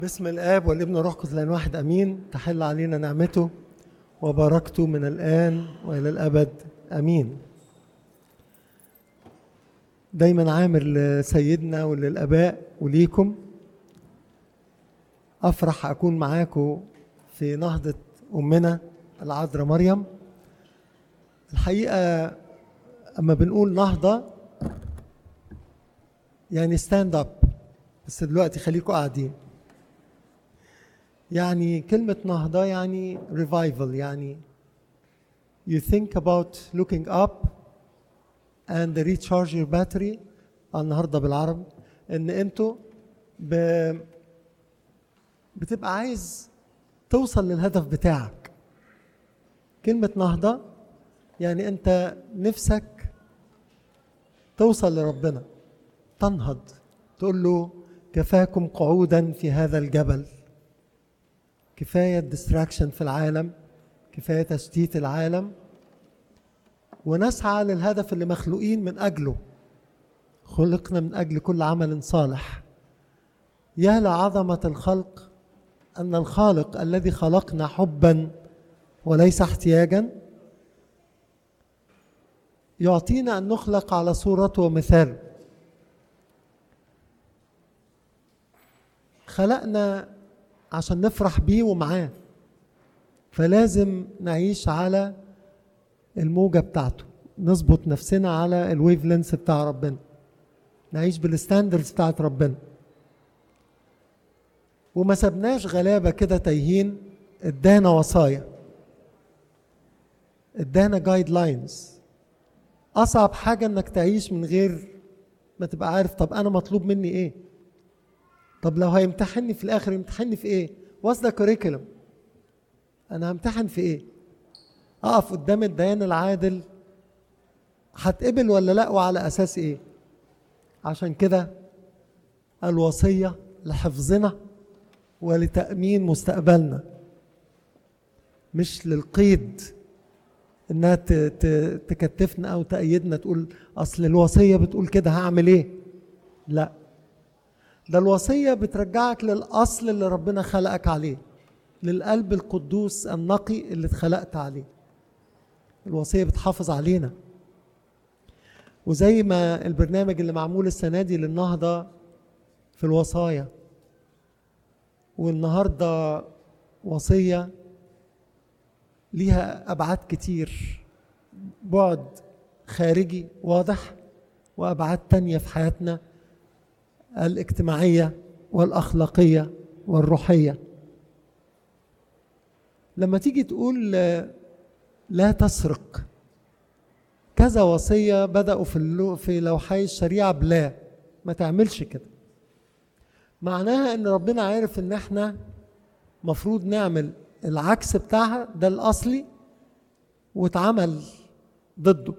باسم الاب والابن والروح القدس لان واحد امين تحل علينا نعمته وبركته من الان والى الابد امين دايما عامر لسيدنا وللاباء وليكم افرح اكون معاكم في نهضه امنا العذراء مريم الحقيقه اما بنقول نهضه يعني ستاند اب بس دلوقتي خليكم قاعدين يعني كلمة نهضة يعني revival يعني you think about looking up and recharge your battery النهارده بالعربي ان انتوا ب... بتبقى عايز توصل للهدف بتاعك كلمة نهضة يعني انت نفسك توصل لربنا تنهض تقول له كفاكم قعودا في هذا الجبل كفايه ديستراكشن في العالم كفايه تشتيت العالم ونسعى للهدف اللي مخلوقين من اجله خلقنا من اجل كل عمل صالح يا لعظمه الخلق ان الخالق الذي خلقنا حبا وليس احتياجا يعطينا ان نخلق على صورته ومثاله خلقنا عشان نفرح بيه ومعاه فلازم نعيش على الموجة بتاعته نظبط نفسنا على الويف لينس بتاع ربنا نعيش بالستاندردز بتاعت ربنا وما سبناش غلابة كده تايهين ادانا وصايا ادانا جايد لاينز اصعب حاجة انك تعيش من غير ما تبقى عارف طب انا مطلوب مني ايه طب لو هيمتحني في الاخر يمتحني في ايه واتس ذا كوريكولم انا همتحن في ايه اقف قدام الديان العادل هتقبل ولا لا وعلى اساس ايه عشان كده الوصيه لحفظنا ولتامين مستقبلنا مش للقيد انها تكتفنا او تأيدنا تقول اصل الوصيه بتقول كده هعمل ايه لا ده الوصية بترجعك للأصل اللي ربنا خلقك عليه للقلب القدوس النقي اللي اتخلقت عليه الوصية بتحافظ علينا وزي ما البرنامج اللي معمول السنة دي للنهضة في الوصايا والنهاردة وصية ليها أبعاد كتير بعد خارجي واضح وأبعاد تانية في حياتنا الاجتماعيه والاخلاقيه والروحيه لما تيجي تقول لا تسرق كذا وصيه بداوا في في لوحي الشريعه بلا ما تعملش كده معناها ان ربنا عارف ان احنا مفروض نعمل العكس بتاعها ده الاصلي واتعمل ضده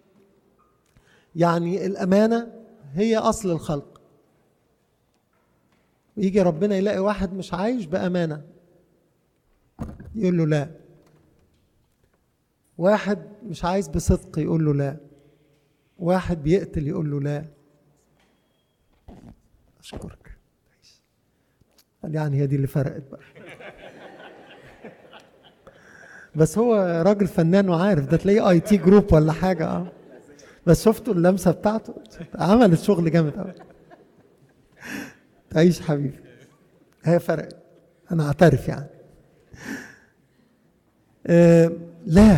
يعني الامانه هي اصل الخلق ويجي ربنا يلاقي واحد مش عايش بأمانة يقول له لا واحد مش عايز بصدق يقول له لا واحد بيقتل يقول له لا أشكرك قال يعني هي دي اللي فرقت بقى بس هو راجل فنان وعارف ده تلاقيه اي تي جروب ولا حاجه اه بس شفتوا اللمسه بتاعته عملت شغل جامد قوي تعيش حبيبي هي فرقت انا اعترف يعني آه لا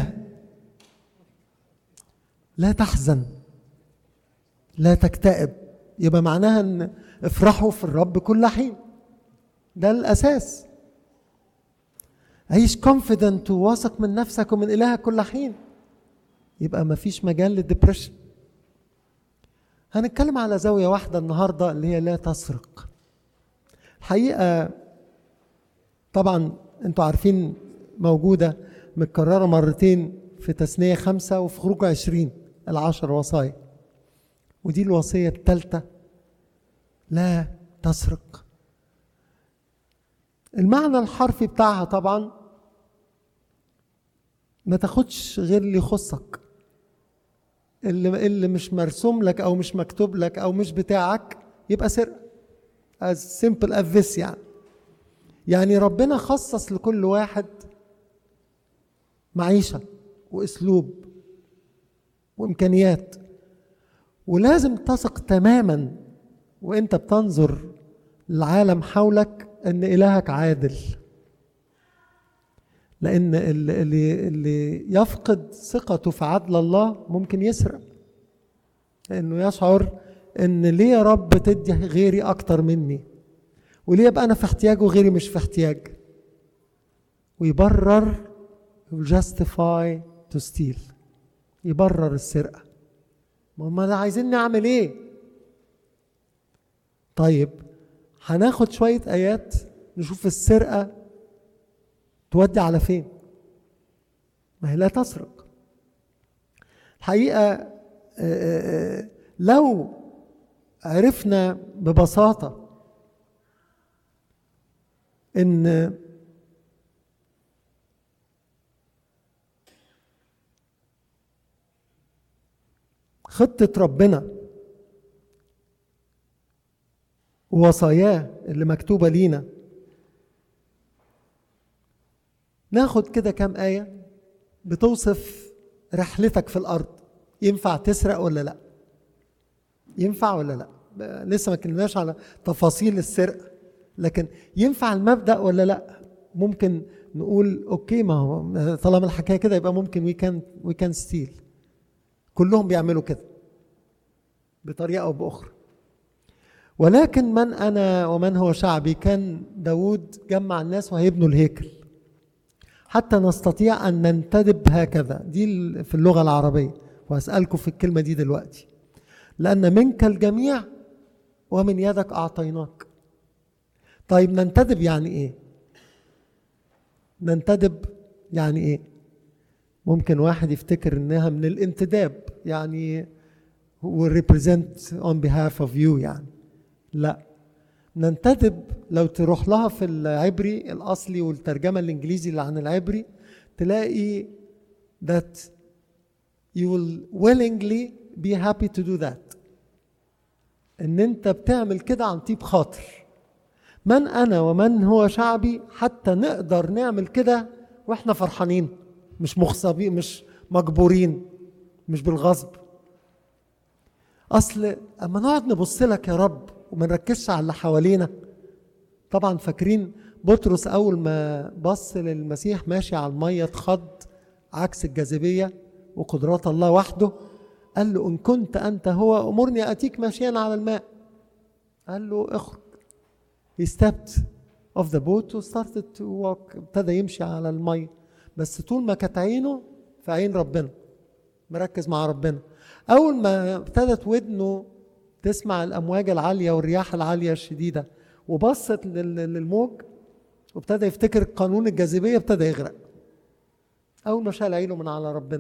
لا تحزن لا تكتئب يبقى معناها ان افرحوا في الرب كل حين ده الاساس عيش كونفيدنت وواثق من نفسك ومن الهك كل حين يبقى ما فيش مجال للدبريشن هنتكلم على زاويه واحده النهارده اللي هي لا تسرق الحقيقه طبعا انتوا عارفين موجوده متكرره مرتين في تثنيه خمسه وفي خروج عشرين العشر وصايا ودي الوصيه الثالثه لا تسرق المعنى الحرفي بتاعها طبعا ما تاخدش غير اللي يخصك اللي اللي مش مرسوم لك او مش مكتوب لك او مش بتاعك يبقى سرقه as simple as this يعني يعني ربنا خصص لكل واحد معيشة وأسلوب وإمكانيات ولازم تثق تماما وانت بتنظر للعالم حولك ان الهك عادل لان اللي اللي يفقد ثقته في عدل الله ممكن يسرق لانه يشعر ان ليه يا رب تدي غيري اكتر مني وليه يبقى انا في احتياج وغيري مش في احتياج ويبرر justify to steal يبرر السرقه ما هم عايزين نعمل ايه طيب هناخد شويه ايات نشوف السرقه تودي على فين ما هي لا تسرق الحقيقه لو عرفنا ببساطه ان خطة ربنا ووصاياه اللي مكتوبة لينا ناخد كده كام آية بتوصف رحلتك في الأرض ينفع تسرق ولا لا ينفع ولا لا لسه ما اتكلمناش على تفاصيل السرقة لكن ينفع المبدأ ولا لا ممكن نقول اوكي ما هو طالما الحكايه كده يبقى ممكن وي كان وي كان ستيل كلهم بيعملوا كده بطريقة أو بأخرى ولكن من أنا ومن هو شعبي كان داود جمع الناس وهيبنوا الهيكل حتى نستطيع أن ننتدب هكذا دي في اللغة العربية وأسألكم في الكلمة دي دلوقتي لأن منك الجميع ومن يدك أعطيناك طيب ننتدب يعني إيه ننتدب يعني إيه ممكن واحد يفتكر إنها من الانتداب يعني will represent on behalf of you يعني لا ننتدب لو تروح لها في العبري الأصلي والترجمة الإنجليزي اللي عن العبري تلاقي that you will willingly be happy to do that ان انت بتعمل كده عن طيب خاطر من انا ومن هو شعبي حتى نقدر نعمل كده واحنا فرحانين مش مغصبين مش مجبورين مش بالغصب اصل اما نقعد نبص لك يا رب وما نركزش على اللي حوالينا طبعا فاكرين بطرس اول ما بص للمسيح ماشي على الميه اتخض عكس الجاذبيه وقدرات الله وحده قال له ان كنت انت هو امرني اتيك ماشيا على الماء قال له اخرج he stepped off the boat and started to walk ابتدى يمشي على الميه بس طول ما كانت عينه في عين ربنا مركز مع ربنا اول ما ابتدت ودنه تسمع الامواج العاليه والرياح العاليه الشديده وبصت للموج وابتدى يفتكر قانون الجاذبيه ابتدى يغرق اول ما شال عينه من على ربنا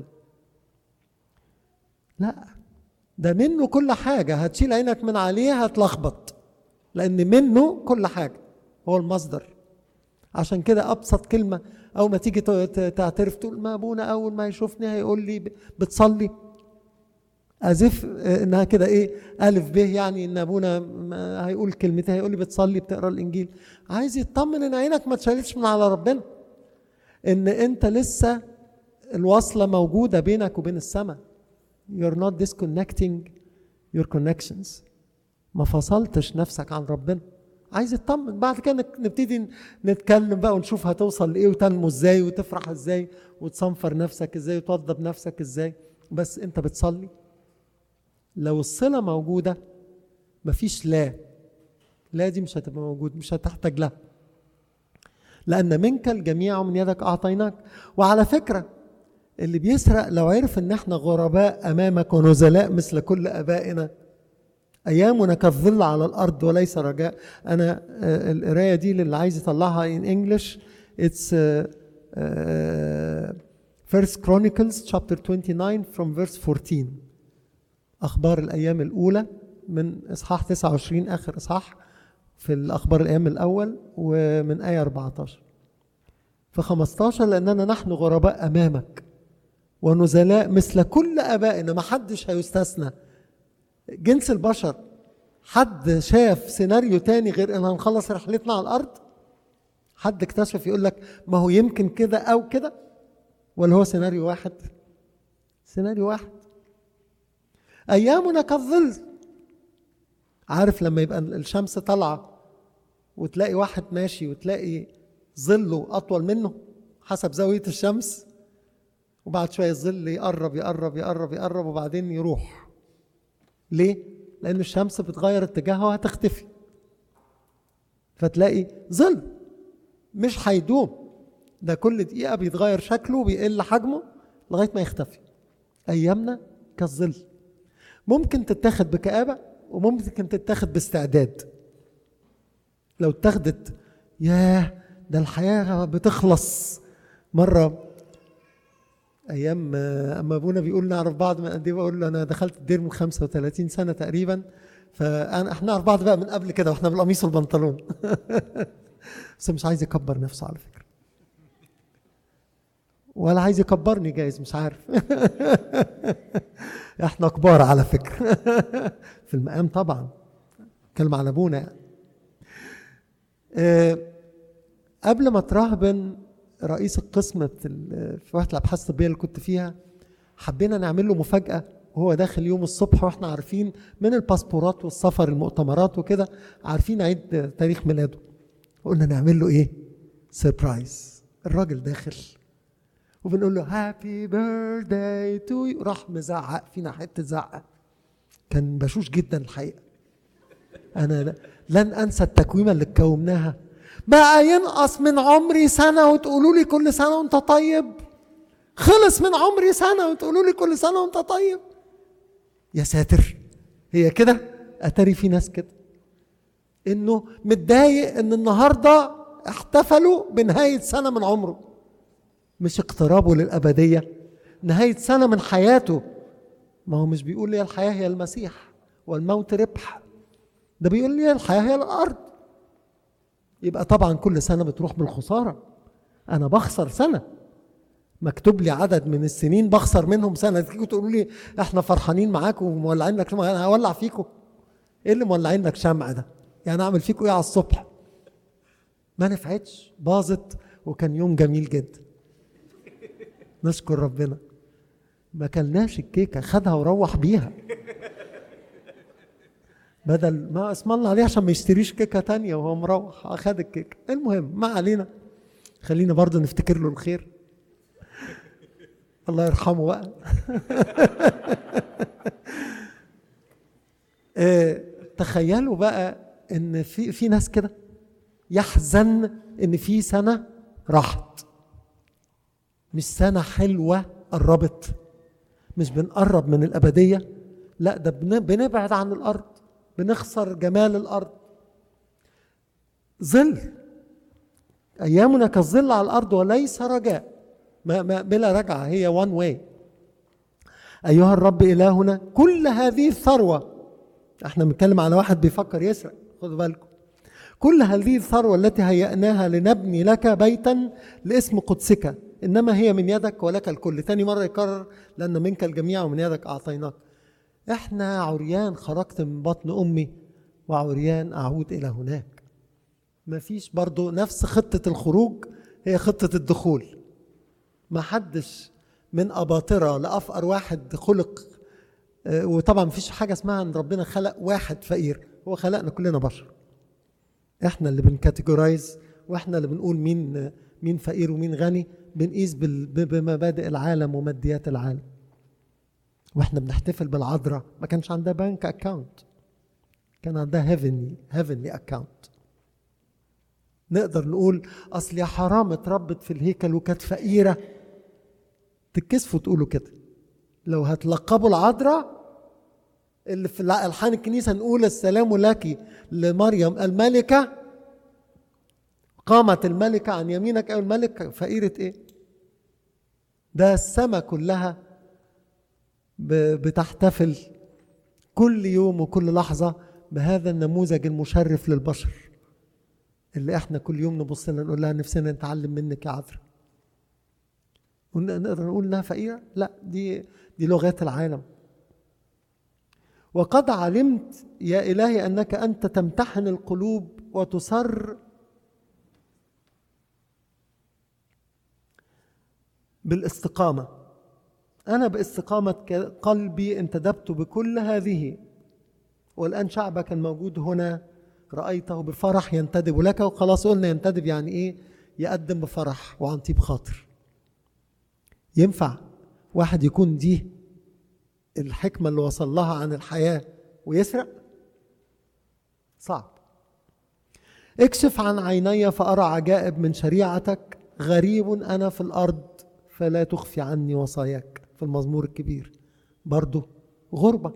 لا ده منه كل حاجه هتشيل عينك من عليه هتلخبط لان منه كل حاجه هو المصدر عشان كده ابسط كلمه اول ما تيجي تعترف تقول ما ابونا اول ما يشوفني هيقول لي بتصلي ازف انها كده ايه الف ب يعني ان ابونا هيقول كلمتين هيقول لي بتصلي بتقرا الانجيل عايز يطمن ان عينك ما اتشالتش من على ربنا ان انت لسه الوصله موجوده بينك وبين السماء you're not disconnecting your connections ما فصلتش نفسك عن ربنا عايز يطمن بعد كده نبتدي نتكلم بقى ونشوف هتوصل لايه وتنمو ازاي وتفرح ازاي وتصنفر نفسك ازاي وتوضب نفسك ازاي بس انت بتصلي لو الصلة موجودة مفيش لا لا دي مش هتبقى موجود مش هتحتاج لها لأن منك الجميع ومن يدك أعطيناك وعلى فكرة اللي بيسرق لو عرف ان احنا غرباء امامك ونزلاء مثل كل ابائنا ايامنا كالظل على الارض وليس رجاء انا القرايه دي اللي عايز يطلعها in English it's uh, uh, First Chronicles chapter 29 from verse 14 اخبار الايام الاولى من اصحاح 29 اخر اصحاح في الاخبار الايام الاول ومن ايه 14 في 15 لاننا نحن غرباء امامك ونزلاء مثل كل ابائنا ما حدش هيستثنى جنس البشر حد شاف سيناريو تاني غير ان هنخلص رحلتنا على الارض حد اكتشف يقول لك ما هو يمكن كده او كده ولا هو سيناريو واحد سيناريو واحد ايامنا كالظل عارف لما يبقى الشمس طالعه وتلاقي واحد ماشي وتلاقي ظله اطول منه حسب زاويه الشمس وبعد شويه الظل يقرب يقرب يقرب يقرب وبعدين يروح ليه لان الشمس بتغير اتجاهها وهتختفي فتلاقي ظل مش هيدوم ده كل دقيقه بيتغير شكله وبيقل حجمه لغايه ما يختفي ايامنا كالظل ممكن تتاخد بكآبة وممكن تتاخد باستعداد لو اتاخدت ياه ده الحياة بتخلص مرة أيام أما أبونا بيقول نعرف بعض من قد إيه بقول له أنا دخلت الدير من 35 سنة تقريبا فأنا إحنا نعرف بعض بقى من قبل كده وإحنا بالقميص والبنطلون بس مش عايز يكبر نفسه على فكرة ولا عايز يكبرني جايز مش عارف احنا كبار على فكرة في المقام طبعا كلمة على ابونا يعني أه قبل ما ترهبن رئيس القسم في, في واحدة الابحاث الطبية اللي كنت فيها حبينا نعمل له مفاجأة وهو داخل يوم الصبح واحنا عارفين من الباسبورات والسفر المؤتمرات وكده عارفين عيد تاريخ ميلاده قلنا نعمل له ايه سربرايز الراجل داخل وبنقول له هابي بيرثداي تو يو راح مزعق فينا حته زعقه كان بشوش جدا الحقيقه انا لن انسى التكويمه اللي كومناها بقى ينقص من عمري سنه وتقولوا لي كل سنه وانت طيب خلص من عمري سنه وتقولوا لي كل سنه وانت طيب يا ساتر هي كده اتاري في ناس كده انه متضايق ان النهارده احتفلوا بنهايه سنه من عمره مش اقترابه للأبدية نهاية سنة من حياته ما هو مش بيقول لي الحياة هي المسيح والموت ربح ده بيقول لي الحياة هي الأرض يبقى طبعا كل سنة بتروح بالخسارة أنا بخسر سنة مكتوب لي عدد من السنين بخسر منهم سنة تيجوا تقولوا لي احنا فرحانين معاكم ومولعين لك شمع انا هولع فيكم ايه اللي مولعين لك شمع ده يعني اعمل فيكم ايه على الصبح ما نفعتش باظت وكان يوم جميل جدا نشكر ربنا ما كلناش الكيكة خدها وروح بيها بدل ما اسم الله عليه عشان ما يشتريش كيكة تانية وهو مروح أخد الكيكة المهم ما علينا خلينا برضه نفتكر له الخير الله يرحمه بقى اه تخيلوا بقى ان في في ناس كده يحزن ان في سنه راحت مش سنة حلوة قربت مش بنقرب من الأبدية لا ده بنبعد عن الأرض بنخسر جمال الأرض ظل أيامنا كالظل على الأرض وليس رجاء ما ما بلا رجعة هي وان واي أيها الرب إلهنا كل هذه الثروة احنا بنتكلم على واحد بيفكر يسرق خدوا بالكم كل هذه الثروة التي هيأناها لنبني لك بيتا لاسم قدسك إنما هي من يدك ولك الكل تاني مرة يكرر لأن منك الجميع ومن يدك أعطيناك إحنا عريان خرجت من بطن أمي وعريان أعود إلى هناك مفيش برضو نفس خطة الخروج هي خطة الدخول ما حدش من أباطرة لأفقر واحد خلق وطبعا مفيش حاجة اسمها أن ربنا خلق واحد فقير هو خلقنا كلنا بشر احنا اللي بنكاتيجورايز واحنا اللي بنقول مين مين فقير ومين غني بنقيس بمبادئ العالم وماديات العالم واحنا بنحتفل بالعذراء ما كانش عندها بنك اكاونت كان عندها هيفنلي هيفنلي اكاونت نقدر نقول اصل يا حرام اتربت في الهيكل وكانت فقيره تتكسفوا تقولوا كده لو هتلقبوا العذراء اللي في الحان الكنيسه نقول السلام لك لمريم الملكه قامت الملكه عن يمينك او الملك فقيره ايه ده السماء كلها بتحتفل كل يوم وكل لحظه بهذا النموذج المشرف للبشر اللي احنا كل يوم نبص لها نقول لها نفسنا نتعلم منك يا عذرا نقدر نقول انها فقيره لا دي دي لغات العالم وقد علمت يا الهي انك انت تمتحن القلوب وتسر بالاستقامة أنا باستقامة قلبي انتدبت بكل هذه والآن شعبك الموجود هنا رأيته بفرح ينتدب لك وخلاص قلنا ينتدب يعني إيه يقدم بفرح وعن طيب خاطر ينفع واحد يكون دي الحكمة اللي وصل لها عن الحياة ويسرق صعب اكشف عن عيني فأرى عجائب من شريعتك غريب أنا في الأرض فلا تخفي عني وصاياك في المزمور الكبير برضه غربة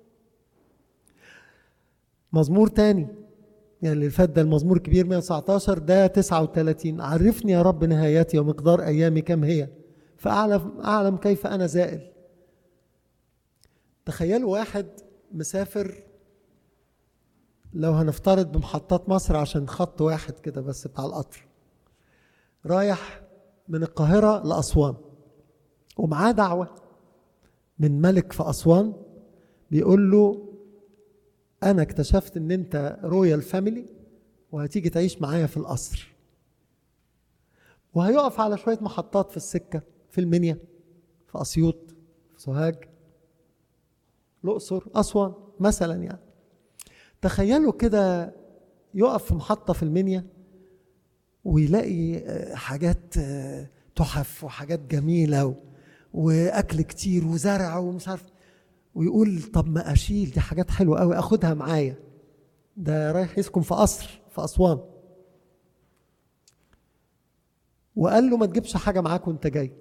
مزمور تاني يعني اللي فات ده المزمور الكبير 119 ده 39 عرفني يا رب نهايتي ومقدار أيامي كم هي فأعلم أعلم كيف أنا زائل تخيلوا واحد مسافر لو هنفترض بمحطات مصر عشان خط واحد كده بس بتاع القطر رايح من القاهرة لأسوان ومعاه دعوة من ملك في أسوان بيقول له أنا اكتشفت إن أنت رويال فاميلي وهتيجي تعيش معايا في القصر وهيقف على شوية محطات في السكة في المنيا في أسيوط في سوهاج الأقصر أسوان مثلا يعني تخيلوا كده يقف في محطة في المنيا ويلاقي حاجات تحف وحاجات جميلة وأكل كتير وزرع ومش عارف ويقول طب ما أشيل دي حاجات حلوة قوي أخدها معايا ده رايح يسكن في قصر في أسوان وقال له ما تجيبش حاجة معاك وانت جاي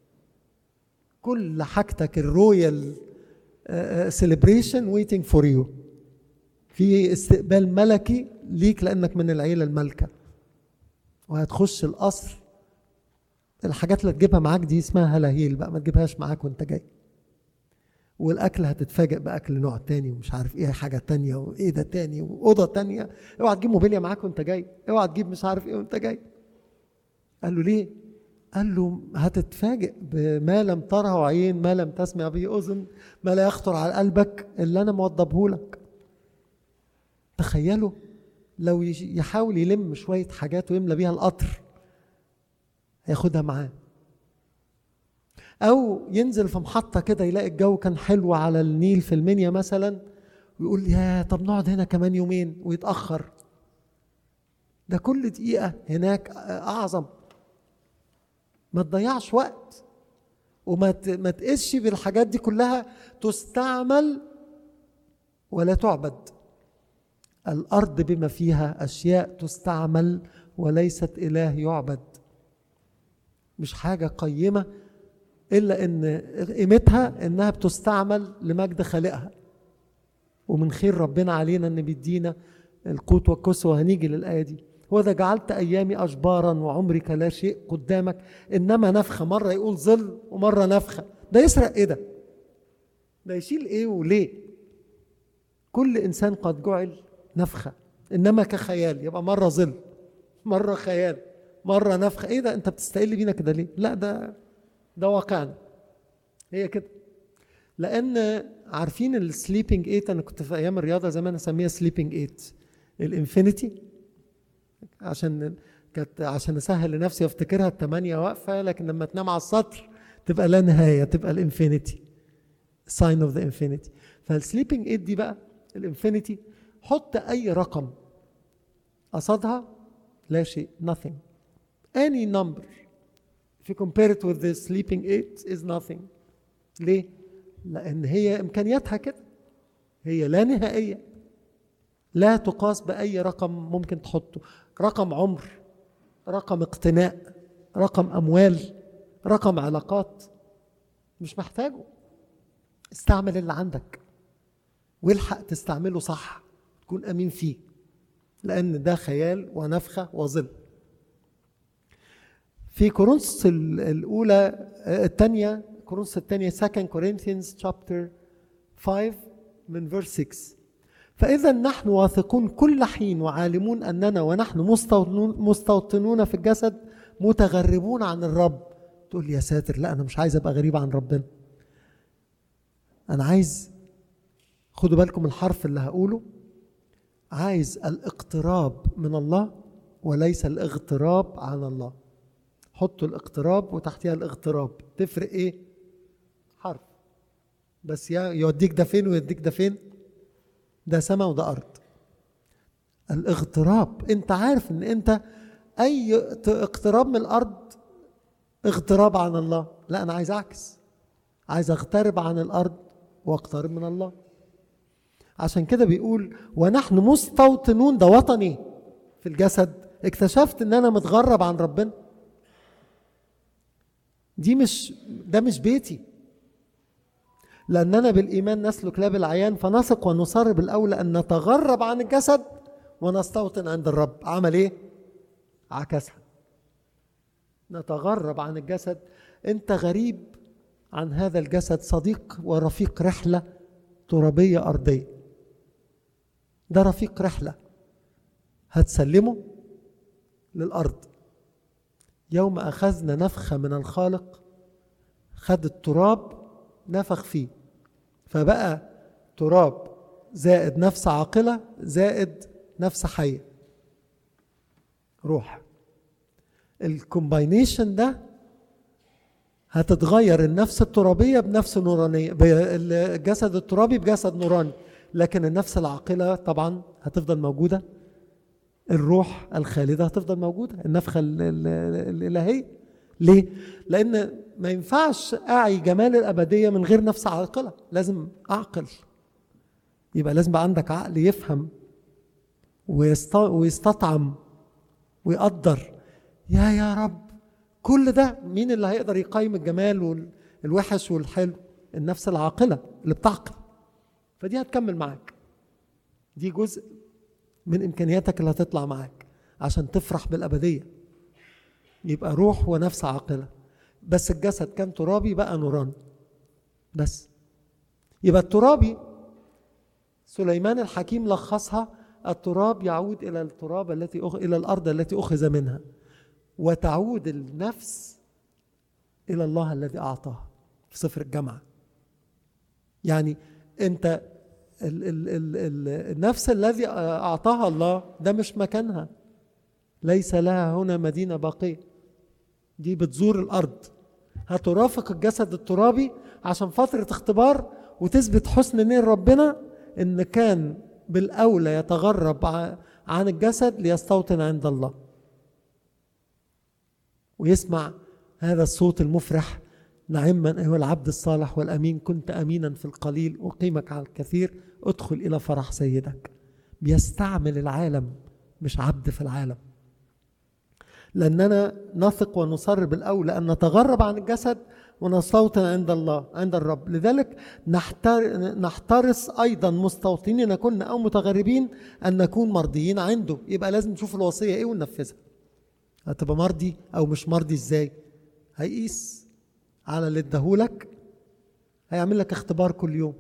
كل حاجتك الرويال سيلبريشن ويتنج فور يو في استقبال ملكي ليك لانك من العيله المالكه وهتخش القصر الحاجات اللي تجيبها معاك دي اسمها هلاهيل بقى ما تجيبهاش معاك وانت جاي والاكل هتتفاجئ باكل نوع تاني ومش عارف ايه حاجه تانية وايه ده تاني واوضه تانية اوعى تجيب موبيليا معاك وانت جاي اوعى تجيب مش عارف ايه وانت جاي قال له ليه قال له هتتفاجئ بما لم تره عين ما لم تسمع به اذن ما لا يخطر على قلبك اللي انا موضبه لك تخيلوا لو يحاول يلم شويه حاجات ويملى بيها القطر هياخدها معاه او ينزل في محطه كده يلاقي الجو كان حلو على النيل في المنيا مثلا ويقول يا طب نقعد هنا كمان يومين ويتاخر ده كل دقيقه هناك اعظم ما تضيعش وقت وما ما تقسش بالحاجات دي كلها تستعمل ولا تعبد الارض بما فيها اشياء تستعمل وليست اله يعبد مش حاجه قيمه الا ان قيمتها انها بتستعمل لمجد خالقها ومن خير ربنا علينا ان بيدينا القوت والكسوة هنيجي للآية دي وإذا جعلت أيامي أشبارا وعمرك لا شيء قدامك إنما نفخة مرة يقول ظل ومرة نفخة ده يسرق إيه ده؟ ده يشيل إيه وليه؟ كل إنسان قد جعل نفخة إنما كخيال يبقى مرة ظل مرة خيال مرة نفخة إيه ده أنت بتستقل بينا كده ليه؟ لا ده ده واقعنا هي كده لان عارفين السليبنج 8 انا كنت في ايام الرياضه زمان اسميها سليبنج 8 الانفينيتي عشان كانت عشان اسهل لنفسي وافتكرها الثمانيه واقفه لكن لما تنام على السطر تبقى لا نهايه تبقى الانفينيتي ساين اوف ذا انفينيتي فالسليبنج 8 دي بقى الانفينيتي حط اي رقم قصادها لا شيء nothing any number if you compare it with the sleeping eight is nothing ليه؟ لأن هي إمكانياتها كده هي لا نهائية لا تقاس بأي رقم ممكن تحطه رقم عمر رقم اقتناء رقم أموال رقم علاقات مش محتاجه استعمل اللي عندك والحق تستعمله صح تكون أمين فيه لأن ده خيال ونفخة وظل في كورنثوس الأولى الثانية كورنثوس الثانية 2 Corinthians chapter 5 من verse 6 فإذا نحن واثقون كل حين وعالمون أننا ونحن مستوطنون في الجسد متغربون عن الرب تقول لي يا ساتر لا أنا مش عايز أبقى غريب عن ربنا أنا عايز خدوا بالكم الحرف اللي هقوله عايز الاقتراب من الله وليس الاغتراب عن الله حطوا الاقتراب وتحتها الاغتراب تفرق ايه حرف بس يا يوديك ده فين ويوديك ده فين ده سماء وده ارض الاغتراب انت عارف ان انت اي اقتراب من الارض اغتراب عن الله لا انا عايز اعكس عايز اغترب عن الارض واقترب من الله عشان كده بيقول ونحن مستوطنون ده وطني في الجسد اكتشفت ان انا متغرب عن ربنا دي مش ده مش بيتي لأننا بالإيمان نسلك لا بالعيان فنثق ونصر بالأولى أن نتغرب عن الجسد ونستوطن عند الرب عمل إيه؟ عكسها نتغرب عن الجسد أنت غريب عن هذا الجسد صديق ورفيق رحلة ترابية أرضية ده رفيق رحلة هتسلمه للأرض يوم أخذنا نفخة من الخالق خد التراب نفخ فيه فبقى تراب زائد نفس عاقلة زائد نفس حية روح الكومباينيشن ده هتتغير النفس الترابية بنفس نورانية الجسد الترابي بجسد نوراني لكن النفس العاقلة طبعا هتفضل موجودة الروح الخالدة هتفضل موجودة النفخة الإلهية ليه؟ لأن ما ينفعش أعي جمال الأبدية من غير نفس عاقلة لازم أعقل يبقى لازم يبقى عندك عقل يفهم ويستطعم ويقدر يا يا رب كل ده مين اللي هيقدر يقيم الجمال والوحش والحلو النفس العاقلة اللي بتعقل فدي هتكمل معاك دي جزء من إمكانياتك اللي هتطلع معاك عشان تفرح بالأبدية يبقى روح ونفس عاقلة بس الجسد كان ترابي بقى نوراني بس يبقى الترابي سليمان الحكيم لخصها التراب يعود إلى التراب التي أخ... إلى الأرض التي أخذ منها وتعود النفس إلى الله الذي أعطاها في سفر الجامعة يعني أنت ال ال ال ال النفس الذي أعطاها الله ده مش مكانها ليس لها هنا مدينة باقية دي بتزور الأرض هترافق الجسد الترابي عشان فترة اختبار وتثبت حسن نير ربنا إن كان بالأولى يتغرب عن الجسد ليستوطن عند الله ويسمع هذا الصوت المفرح نعما أيها العبد الصالح والأمين كنت أمينا في القليل أقيمك على الكثير ادخل إلى فرح سيدك بيستعمل العالم مش عبد في العالم لأننا نثق ونصر بالأولى أن نتغرب عن الجسد ونستوطن عند الله عند الرب لذلك نحترس أيضا مستوطنين كنا أو متغربين أن نكون مرضيين عنده يبقى لازم نشوف الوصية إيه وننفذها هتبقى مرضي أو مش مرضي إزاي هيقيس على اللي اداهولك هيعمل لك اختبار كل يوم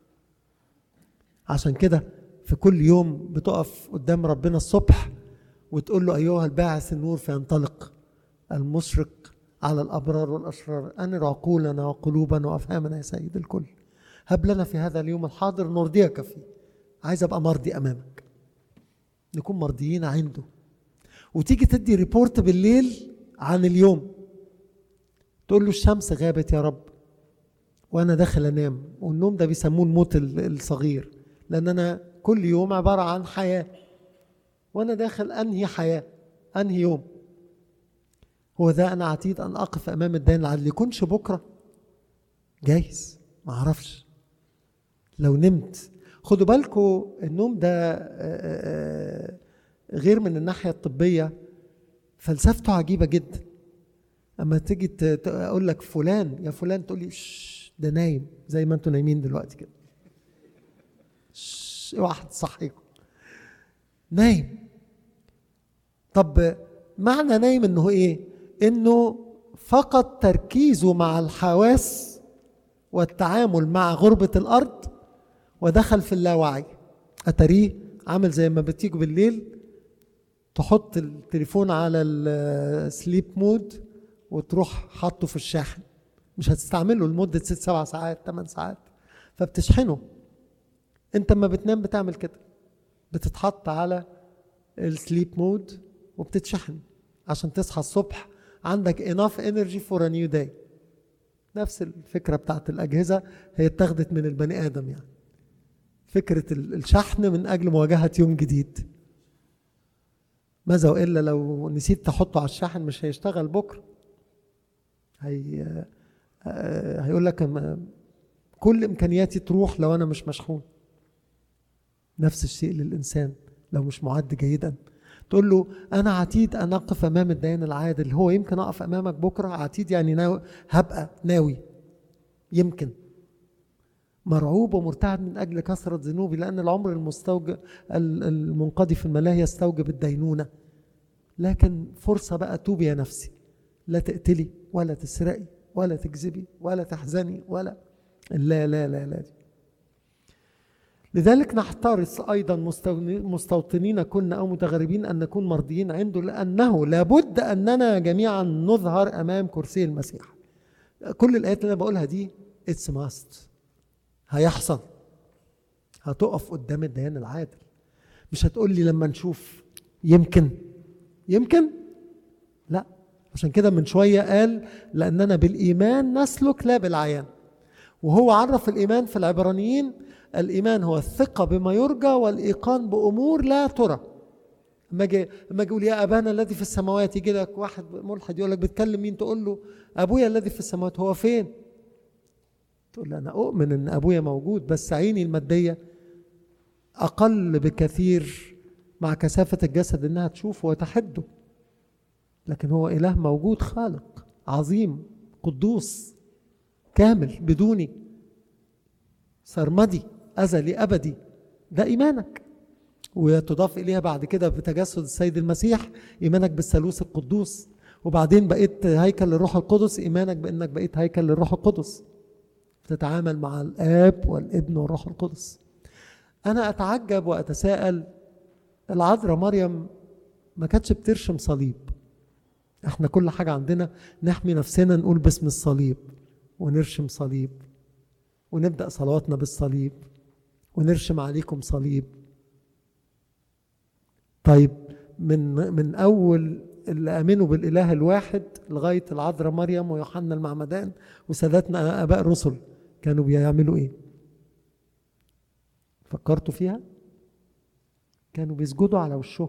عشان كده في كل يوم بتقف قدام ربنا الصبح وتقول له أيها الباعث النور فينطلق المشرق على الأبرار والأشرار أنر عقولنا وقلوبنا وأفهامنا يا سيد الكل هب لنا في هذا اليوم الحاضر نرضيك فيه عايز أبقى مرضي أمامك نكون مرضيين عنده وتيجي تدي ريبورت بالليل عن اليوم تقول له الشمس غابت يا رب وانا داخل انام والنوم ده بيسموه الموت الصغير لان انا كل يوم عباره عن حياه وانا داخل انهي حياه انهي يوم هو ذا انا عتيد ان اقف امام الدين العدل يكونش بكره جايز ما اعرفش لو نمت خدوا بالكم النوم ده غير من الناحيه الطبيه فلسفته عجيبه جدا اما تيجي اقول لك فلان يا فلان تقول لي ده نايم زي ما انتوا نايمين دلوقتي كده واحد صحيكم نايم طب معنى نايم انه ايه انه فقط تركيزه مع الحواس والتعامل مع غربة الأرض ودخل في اللاوعي أتريه عامل زي ما بتيجوا بالليل تحط التليفون على السليب مود وتروح حاطه في الشاحن مش هتستعمله لمدة ست سبع ساعات ثمان ساعات فبتشحنه انت لما بتنام بتعمل كده بتتحط على السليب مود وبتتشحن عشان تصحى الصبح عندك enough energy for a new day نفس الفكرة بتاعت الأجهزة هي اتخذت من البني آدم يعني فكرة الشحن من أجل مواجهة يوم جديد ماذا وإلا لو نسيت تحطه على الشاحن مش هيشتغل بكرة هي هيقول لك كل إمكانياتي تروح لو أنا مش مشحون نفس الشيء للإنسان لو مش معد جيدا تقول له أنا عتيد أن أقف أمام الديان العادل هو يمكن أقف أمامك بكرة عتيد يعني ناوي هبقى ناوي يمكن مرعوب ومرتعد من أجل كثرة ذنوبي لأن العمر المستوجب المنقضي في الملاهي يستوجب الدينونة لكن فرصة بقى توبي يا نفسي لا تقتلي ولا تسرقي ولا تكذبي ولا تحزني ولا لا لا لا لا لذلك نحترس أيضا مستوطنين كنا أو متغربين أن نكون مرضيين عنده لأنه لابد أننا جميعا نظهر أمام كرسي المسيح كل الآيات اللي أنا بقولها دي اتس ماست هيحصل هتقف قدام الديان العادل مش هتقول لي لما نشوف يمكن يمكن لا عشان كده من شويه قال لاننا بالايمان نسلك لا بالعيان وهو عرف الايمان في العبرانيين الايمان هو الثقه بما يرجى والايقان بامور لا ترى اما اجي اما يقول يا ابانا الذي في السماوات يجي لك واحد ملحد يقول لك بتكلم مين تقول له ابويا الذي في السماوات هو فين تقول له انا اؤمن ان ابويا موجود بس عيني الماديه اقل بكثير مع كثافه الجسد انها تشوفه وتحده لكن هو اله موجود خالق عظيم قدوس كامل بدوني سرمدي ازلي ابدي ده ايمانك وتضاف اليها بعد كده بتجسد السيد المسيح ايمانك بالثالوث القدوس وبعدين بقيت هيكل للروح القدس ايمانك بانك بقيت هيكل للروح القدس تتعامل مع الاب والابن والروح القدس انا اتعجب واتساءل العذراء مريم ما كانتش بترشم صليب احنا كل حاجه عندنا نحمي نفسنا نقول باسم الصليب ونرشم صليب ونبدا صلواتنا بالصليب ونرشم عليكم صليب طيب من من اول اللي امنوا بالاله الواحد لغايه العذراء مريم ويوحنا المعمدان وسادتنا اباء الرسل كانوا بيعملوا ايه فكرتوا فيها كانوا بيسجدوا على وشهم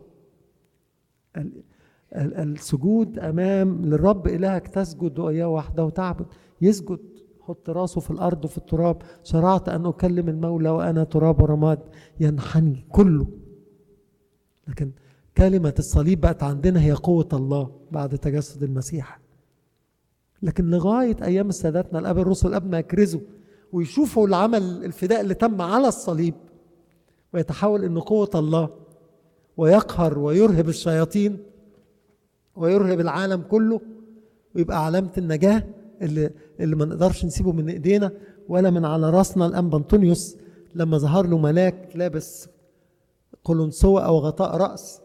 السجود امام للرب الهك تسجد واياه وحده تعبد يسجد حط راسه في الارض وفي التراب شرعت ان اكلم المولى وانا تراب ورماد ينحني كله لكن كلمة الصليب بقت عندنا هي قوة الله بعد تجسد المسيح لكن لغاية أيام سادتنا الأب الرسل قبل ما يكرزوا ويشوفوا العمل الفداء اللي تم على الصليب ويتحول إنه قوة الله ويقهر ويرهب الشياطين ويرهب العالم كله ويبقى علامة النجاة اللي, اللي ما نقدرش نسيبه من ايدينا ولا من على راسنا الانبا انطونيوس لما ظهر له ملاك لابس قلنسوة او غطاء راس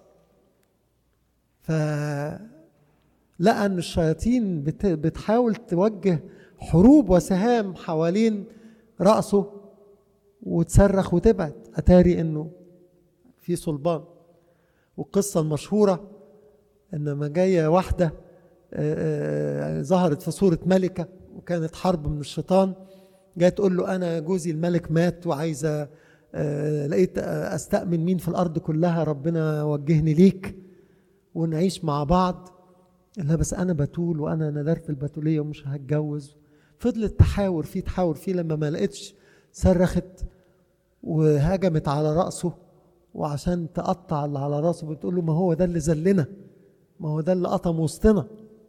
فلقى ان الشياطين بتحاول توجه حروب وسهام حوالين راسه وتصرخ وتبعد اتاري انه في صلبان والقصه المشهوره ان ما جايه واحده ظهرت في صورة ملكة وكانت حرب من الشيطان جايه تقول له أنا جوزي الملك مات وعايزة لقيت أستأمن مين في الأرض كلها ربنا وجهني ليك ونعيش مع بعض لا بس أنا بتول وأنا ندرت البتولية ومش هتجوز فضلت تحاور فيه تحاور فيه لما ما لقيتش صرخت وهجمت على رأسه وعشان تقطع اللي على راسه بتقول له ما هو ده اللي ذلنا ما هو ده اللي قطم وسطنا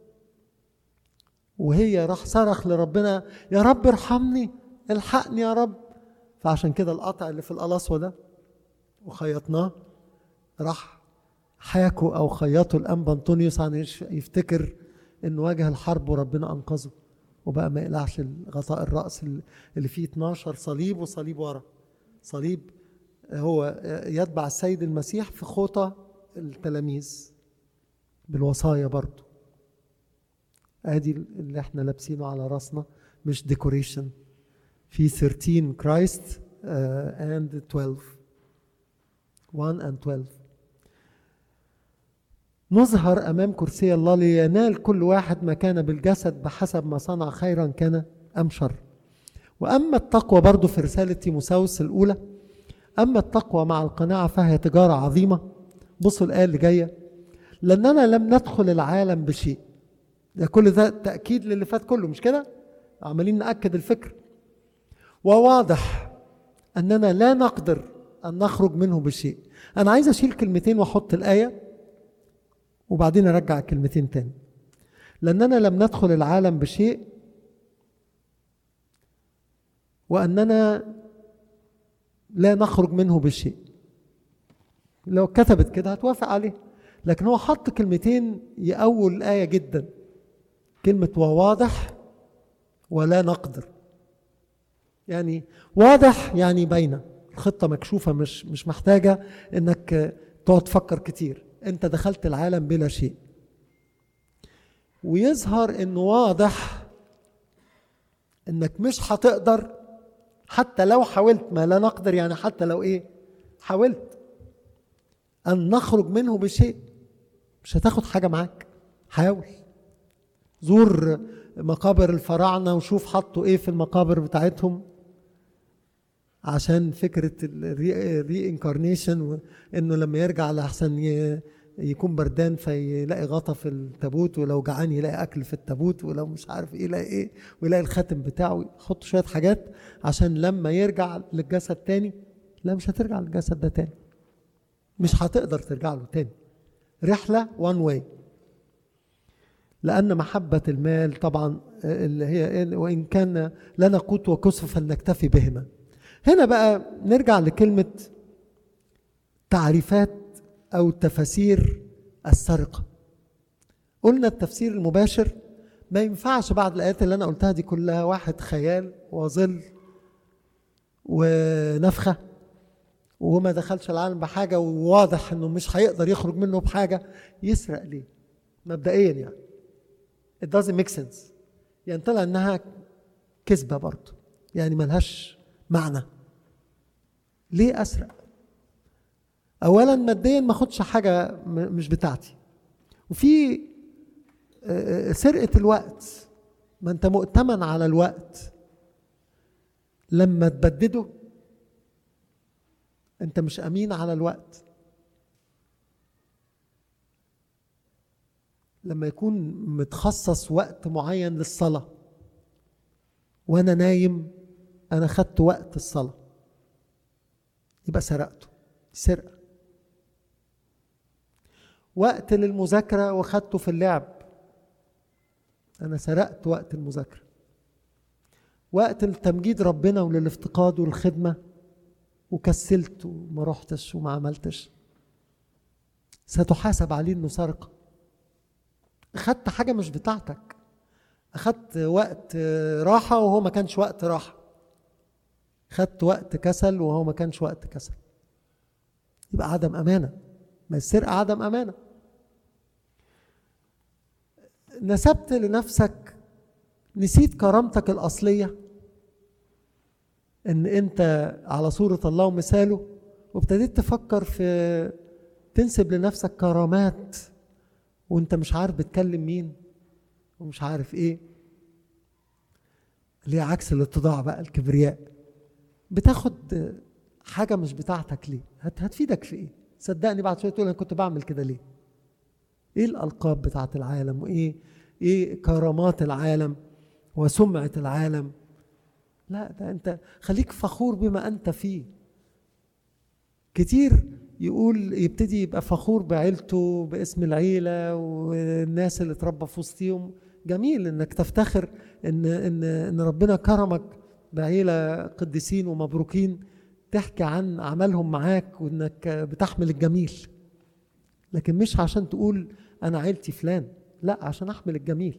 وهي راح صرخ لربنا يا رب ارحمني الحقني يا رب فعشان كده القطع اللي في القلاصوه ده وخيطناه راح حاكوا او خيطوا الانبا انطونيوس عن يفتكر انه واجه الحرب وربنا انقذه وبقى ما يقلعش غطاء الراس اللي فيه 12 صليب وصليب ورا صليب هو يتبع السيد المسيح في خطى التلاميذ بالوصايا برضه ادي اللي احنا لابسينه على راسنا مش ديكوريشن في 13 كرايست اند 12 1 and 12 نظهر امام كرسي الله لينال كل واحد ما كان بالجسد بحسب ما صنع خيرا كان ام شر واما التقوى برضو في رساله تيموساوس الاولى اما التقوى مع القناعه فهي تجاره عظيمه بصوا الايه اللي جايه لاننا لم ندخل العالم بشيء ده كل ده تاكيد للي فات كله مش كده عمالين ناكد الفكر وواضح اننا لا نقدر ان نخرج منه بشيء انا عايز اشيل كلمتين واحط الايه وبعدين ارجع الكلمتين تاني لاننا لم ندخل العالم بشيء واننا لا نخرج منه بشيء لو كتبت كده هتوافق عليه لكن هو حط كلمتين يأول الآية جدا كلمة وواضح ولا نقدر يعني واضح يعني باينة الخطة مكشوفة مش مش محتاجة انك تقعد تفكر كتير انت دخلت العالم بلا شيء ويظهر انه واضح انك مش هتقدر حتى لو حاولت ما لا نقدر يعني حتى لو ايه حاولت ان نخرج منه بشيء مش هتاخد حاجه معاك حاول زور مقابر الفراعنه وشوف حطوا ايه في المقابر بتاعتهم عشان فكره الري انكارنيشن انه لما يرجع لاحسن يكون بردان فيلاقي غطا في التابوت ولو جعان يلاقي اكل في التابوت ولو مش عارف ايه يلاقي ايه ويلاقي الخاتم بتاعه يحط شويه حاجات عشان لما يرجع للجسد تاني لا مش هترجع للجسد ده تاني مش هتقدر ترجع له تاني رحله وان واي لان محبه المال طبعا اللي هي وان كان لنا قوت وكسف فلنكتفي بهما هنا بقى نرجع لكلمه تعريفات او تفاسير السرقه قلنا التفسير المباشر ما ينفعش بعد الايات اللي انا قلتها دي كلها واحد خيال وظل ونفخه وما دخلش العالم بحاجه وواضح انه مش هيقدر يخرج منه بحاجه يسرق ليه مبدئيا يعني it doesn't make sense يعني طلع انها كذبه برضه يعني ملهاش معنى ليه اسرق اولا ماديا ما اخدش حاجه مش بتاعتي وفي سرقه الوقت ما انت مؤتمن على الوقت لما تبدده انت مش امين على الوقت لما يكون متخصص وقت معين للصلاه وانا نايم انا خدت وقت الصلاه يبقى سرقته سرقه وقت للمذاكره وخدته في اللعب انا سرقت وقت المذاكره وقت لتمجيد ربنا وللافتقاد والخدمه وكسلت وما رحتش وما عملتش ستحاسب عليه انه سرقه اخدت حاجه مش بتاعتك اخدت وقت راحه وهو ما كانش وقت راحه خدت وقت كسل وهو ما كانش وقت كسل يبقى عدم امانه ما السرقه عدم امانه نسبت لنفسك نسيت كرامتك الاصليه ان انت على صورة الله ومثاله وابتديت تفكر في تنسب لنفسك كرامات وانت مش عارف بتكلم مين ومش عارف ايه اللي عكس الاتضاع بقى الكبرياء بتاخد حاجة مش بتاعتك ليه هت هتفيدك في ايه صدقني بعد شوية تقول انا كنت بعمل كده ليه ايه الالقاب بتاعت العالم وايه ايه كرامات العالم وسمعة العالم لا ده انت خليك فخور بما انت فيه كتير يقول يبتدي يبقى فخور بعيلته باسم العيلة والناس اللي اتربى في وسطيهم جميل انك تفتخر ان ان ان ربنا كرمك بعيلة قديسين ومبروكين تحكي عن عملهم معاك وانك بتحمل الجميل لكن مش عشان تقول انا عيلتي فلان لا عشان احمل الجميل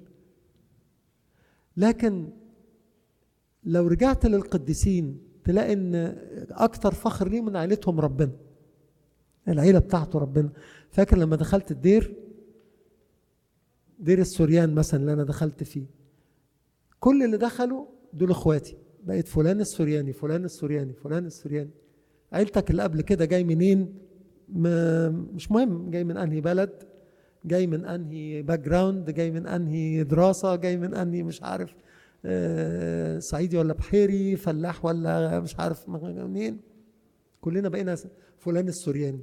لكن لو رجعت للقديسين تلاقي ان اكتر فخر ليهم من عيلتهم ربنا العيله بتاعته ربنا فاكر لما دخلت الدير دير السوريان مثلا اللي انا دخلت فيه كل اللي دخلوا دول اخواتي بقيت فلان السورياني فلان السورياني فلان السورياني عيلتك اللي قبل كده جاي منين ما مش مهم جاي من انهي بلد جاي من انهي باك جراوند جاي من انهي دراسه جاي من انهي مش عارف آه، صعيدي ولا بحيري فلاح ولا مش عارف منين كلنا بقينا فلان السورياني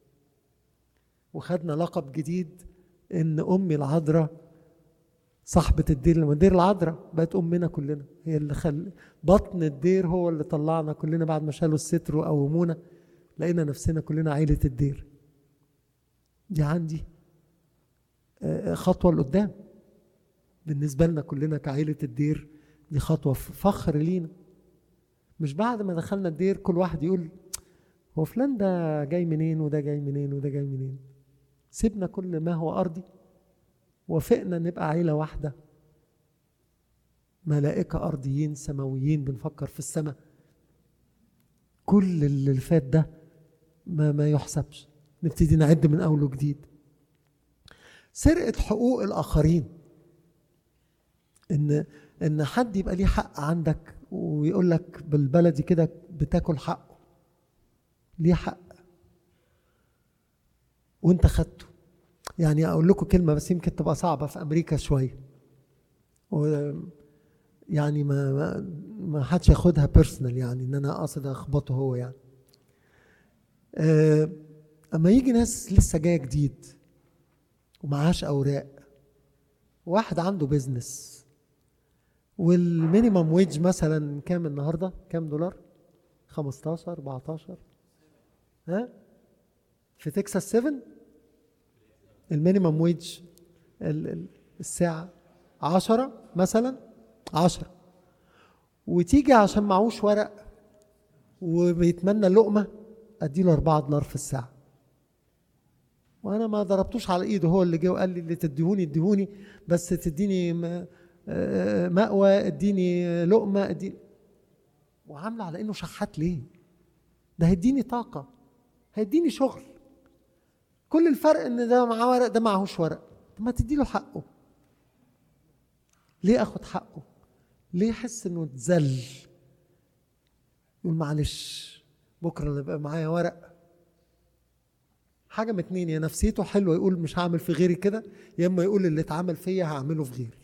وخدنا لقب جديد ان امي العذراء صاحبة الدير لما الدير العذراء بقت امنا كلنا هي اللي خل بطن الدير هو اللي طلعنا كلنا بعد ما شالوا الستر وقومونا لقينا نفسنا كلنا عيلة الدير دي عندي آه، خطوة لقدام بالنسبة لنا كلنا كعيلة الدير دي خطوة فخر لينا مش بعد ما دخلنا الدير كل واحد يقول هو فلان ده جاي منين وده جاي منين وده جاي منين سيبنا كل ما هو أرضي وافقنا نبقى عيلة واحدة ملائكة أرضيين سماويين بنفكر في السماء كل اللي فات ده ما ما يحسبش نبتدي نعد من أول وجديد سرقة حقوق الآخرين إن إن حد يبقى ليه حق عندك ويقول لك بالبلدي كده بتاكل حقه ليه حق وانت خدته يعني اقول لكم كلمه بس يمكن تبقى صعبه في امريكا شويه و يعني ما ما, ما حدش ياخدها بيرسونال يعني ان انا قاصد اخبطه هو يعني أه اما يجي ناس لسه جايه جديد ومعهاش اوراق واحد عنده بيزنس والمينيمم ويج مثلا كام النهارده كام دولار 15 14 ها في تكساس 7 المينيمم ويج الساعة عشرة مثلا عشرة وتيجي عشان معهوش ورق وبيتمنى لقمة اديله أربعة دولار في الساعة وانا ما ضربتوش على ايده هو اللي جه وقال لي اللي تديهوني اديهوني بس تديني مأوى اديني لقمة اديني وعامله على انه شحات ليه ده هيديني طاقة هيديني شغل كل الفرق ان ده معاه ورق ده معهوش ورق طب ما تدي له حقه ليه اخد حقه ليه يحس انه اتذل يقول معلش بكره اللي يبقى معايا ورق حاجه من اتنين يا نفسيته حلوه يقول مش هعمل في غيري كده يا اما يقول اللي اتعمل فيا هعمله في غيري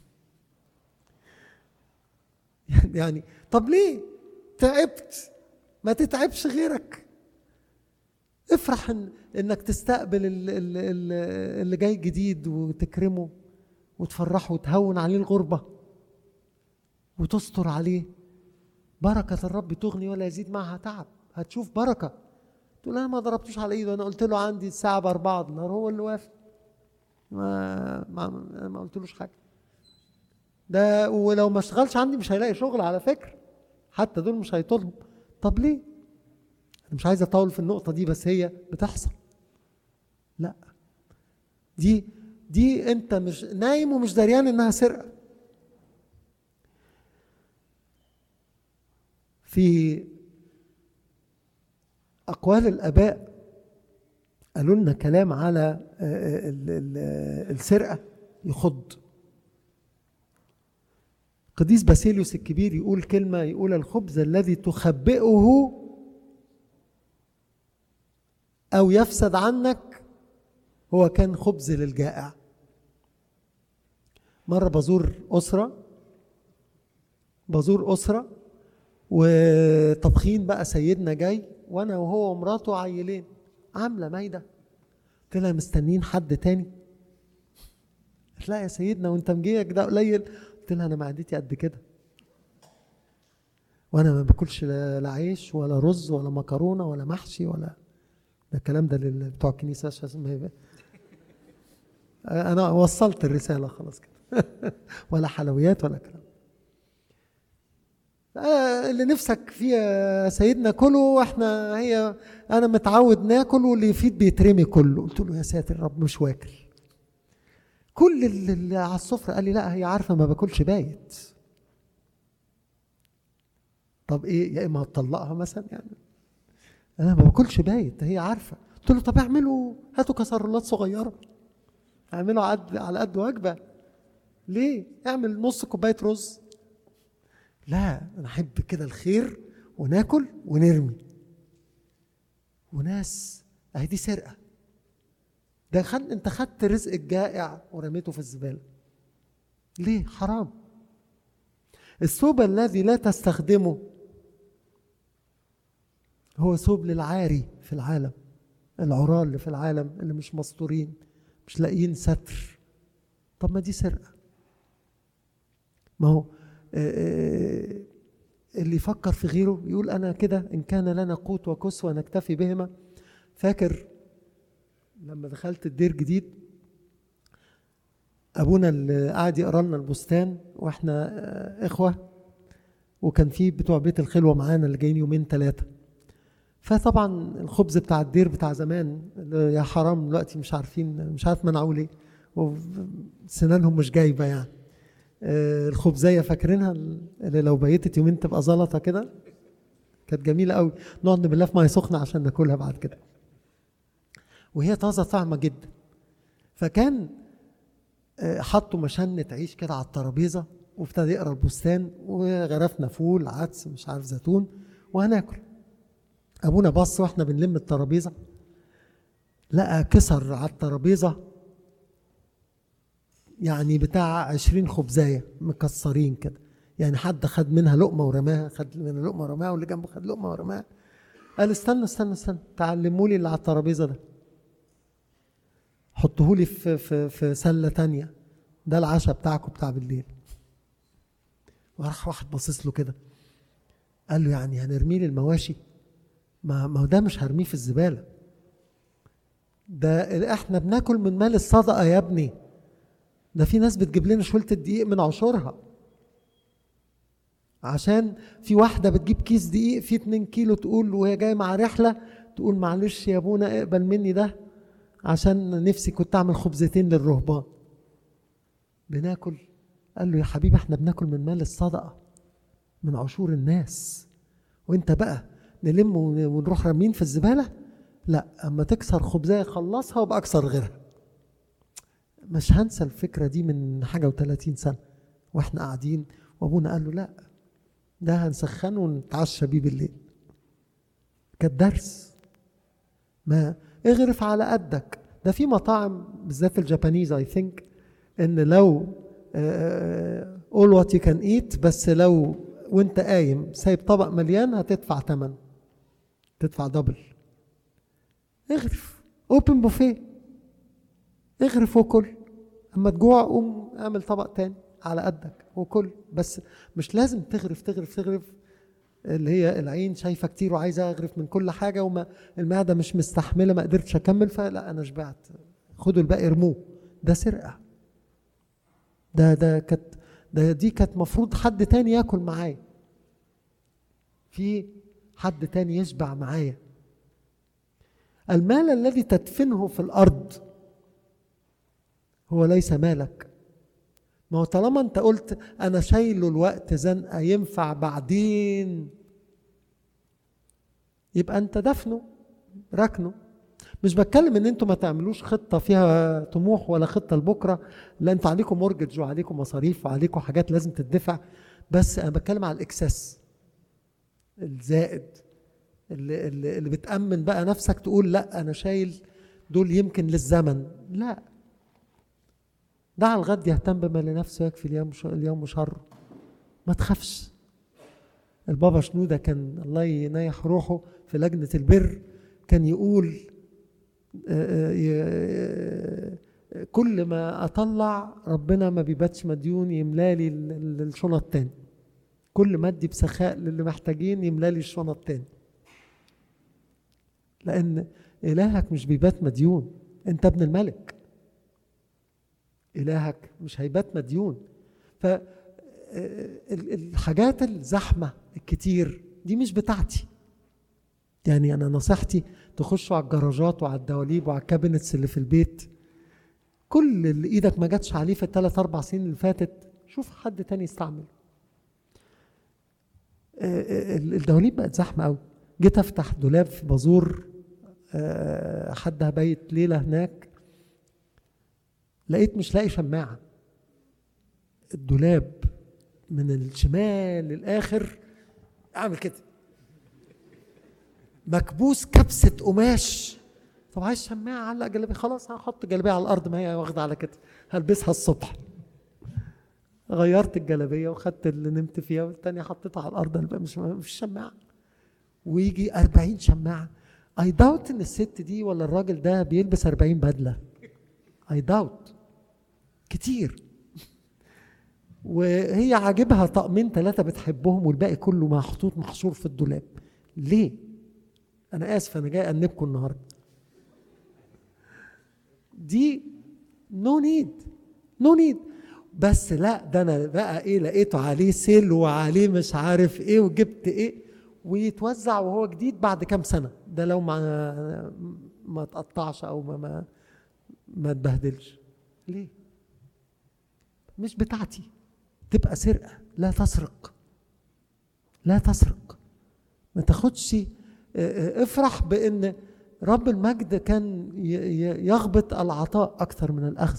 يعني طب ليه تعبت ما تتعبش غيرك افرح إن انك تستقبل اللي جاي جديد وتكرمه وتفرحه وتهون عليه الغربة وتستر عليه بركة الرب تغني ولا يزيد معها تعب هتشوف بركة تقول أنا ما ضربتوش على إيده أنا قلت له عندي الساعة بأربعة دولار هو اللي وافق ما ما, ما قلتلوش حاجة ده ولو ما اشتغلش عندي مش هيلاقي شغل على فكرة حتى دول مش هيطلبوا طب ليه؟ أنا مش عايز أطول في النقطة دي بس هي بتحصل لا دي دي انت مش نايم ومش دريان انها سرقه في اقوال الاباء قالوا لنا كلام على السرقه يخض قديس باسيليوس الكبير يقول كلمه يقول الخبز الذي تخبئه او يفسد عنك هو كان خبز للجائع مرة بزور أسرة بزور أسرة وطبخين بقى سيدنا جاي وأنا وهو ومراته عيلين عاملة مايدة قلت لها مستنين حد تاني قالت لا يا سيدنا وانت مجيك ده قليل قلت لها انا معدتي قد كده وانا ما باكلش لا عيش ولا رز ولا مكرونه ولا محشي ولا ده الكلام ده بتوع الكنيسه عشان انا وصلت الرساله خلاص كده ولا حلويات ولا كلام آه، اللي نفسك فيه يا سيدنا كله واحنا هي انا متعود ناكل واللي يفيد بيترمي كله قلت له يا ساتر رب مش واكل كل اللي على السفره قال لي لا هي عارفه ما باكلش بايت طب ايه يا اما هتطلقها مثلا يعني انا ما باكلش بايت هي عارفه قلت له طب اعملوا هاتوا كسرولات صغيره اعمله عد على قد وجبه ليه اعمل نص كوبايه رز لا انا احب كده الخير وناكل ونرمي وناس اهي دي سرقه ده خد انت خدت رزق الجائع ورميته في الزباله ليه حرام الثوب الذي لا تستخدمه هو ثوب للعاري في العالم العراة اللي في العالم اللي مش مستورين مش لاقيين ستر طب ما دي سرقة ما هو اللي يفكر في غيره يقول أنا كده إن كان لنا قوت وكسوة نكتفي بهما فاكر لما دخلت الدير جديد ابونا اللي قاعد يقرا لنا البستان واحنا اخوه وكان في بتوع بيت الخلوه معانا اللي جايين يومين ثلاثه فطبعا الخبز بتاع الدير بتاع زمان يا حرام دلوقتي مش عارفين مش عارف منعوه ليه وسنانهم مش جايبه يعني الخبزيه فاكرينها اللي لو بيتت يومين تبقى زلطه كده كانت جميله قوي نقعد نبلها في ميه سخنه عشان ناكلها بعد كده وهي طازه طعمه جدا فكان حطوا مشنة عيش كده على الترابيزه وابتدى يقرا البستان وغرفنا فول عدس مش عارف زيتون وهناكل ابونا بص واحنا بنلم الترابيزه لقى كسر على الترابيزه يعني بتاع عشرين خبزايه مكسرين كده يعني حد خد منها لقمه ورماها خد منها لقمه ورماها واللي جنبه خد لقمه ورماها قال استنى استنى استنى تعلموا لي اللي على الترابيزه ده حطوه لي في في في سله تانية ده العشاء بتاعكم بتاع بالليل وراح واحد باصص له كده قال له يعني هنرمي لي المواشي ما ما هو ده مش هرميه في الزباله ده احنا بناكل من مال الصدقه يا ابني ده في ناس بتجيب لنا شويه الدقيق من عشورها عشان في واحده بتجيب كيس دقيق فيه 2 كيلو تقول وهي جايه مع رحله تقول معلش يا ابونا اقبل مني ده عشان نفسي كنت اعمل خبزتين للرهبان بناكل قال له يا حبيبي احنا بناكل من مال الصدقه من عشور الناس وانت بقى نلم ونروح رامين في الزباله لا اما تكسر خبزايه خلصها وابقى اكسر غيرها مش هنسى الفكره دي من حاجه و30 سنه واحنا قاعدين وابونا قال له لا ده هنسخنه ونتعشى بيه بالليل كانت درس ما اغرف على قدك ده في مطاعم بالذات الجابانيز اي ثينك ان لو اول وات يو كان ايت بس لو وانت قايم سايب طبق مليان هتدفع ثمن تدفع دبل اغرف اوبن بوفيه اغرف وكل اما تجوع قوم اعمل طبق تاني على قدك وكل بس مش لازم تغرف تغرف تغرف اللي هي العين شايفه كتير وعايزه اغرف من كل حاجه وما المعده مش مستحمله ما قدرتش اكمل فلا انا شبعت خدوا الباقي ارموه ده سرقه ده ده كانت ده دي كانت مفروض حد تاني ياكل معايا في حد تاني يشبع معايا المال الذي تدفنه في الارض هو ليس مالك ما هو طالما انت قلت انا شايله الوقت زنقه ينفع بعدين يبقى انت دفنه ركنه مش بتكلم ان انتوا ما تعملوش خطه فيها طموح ولا خطه لبكره لا انتوا عليكم مورجج وعليكم مصاريف وعليكم حاجات لازم تدفع بس انا بتكلم على الاكسس الزائد اللي, اللي, اللي بتامن بقى نفسك تقول لا انا شايل دول يمكن للزمن لا دع الغد يهتم بما لنفسه يكفي اليوم اليوم شره ما تخافش البابا شنودة كان الله ينيح روحه في لجنة البر كان يقول كل ما أطلع ربنا ما بيباتش مديون يملالي الشنط تاني كل ما ادي بسخاء للي محتاجين يملالي الشنط تاني لأن إلهك مش بيبات مديون أنت ابن الملك إلهك مش هيبات مديون فالحاجات الزحمة الكتير دي مش بتاعتي يعني أنا نصيحتي تخشوا على الجراجات وعلى الدواليب وعلى الكابينتس اللي في البيت كل اللي ايدك ما جاتش عليه في الثلاث اربع سنين اللي فاتت شوف حد تاني يستعمله الدواليب بقت زحمه قوي جيت افتح دولاب في بازور حد هبيت ليله هناك لقيت مش لاقي شماعه الدولاب من الشمال للاخر اعمل كده مكبوس كبسه قماش طب عايز شماعه علق جلابيه خلاص هحط جلابيه على الارض ما هي واخده على كده هلبسها الصبح غيرت الجلابيه وخدت اللي نمت فيها والتانية حطيتها على الارض مش مش شماعه ويجي 40 شماعه اي داوت ان الست دي ولا الراجل ده بيلبس 40 بدله اي داوت كتير وهي عاجبها طقمين ثلاثه بتحبهم والباقي كله محطوط محشور في الدولاب ليه انا اسف انا جاي انبكم النهارده دي نو نيد نو نيد بس لا ده انا بقى ايه لقيته عليه سيل وعليه مش عارف ايه وجبت ايه ويتوزع وهو جديد بعد كام سنه ده لو ما ما تقطعش او ما ما, ما تبهدلش ليه مش بتاعتي تبقى سرقه لا تسرق لا تسرق ما تاخدش افرح بان رب المجد كان يغبط العطاء اكثر من الاخذ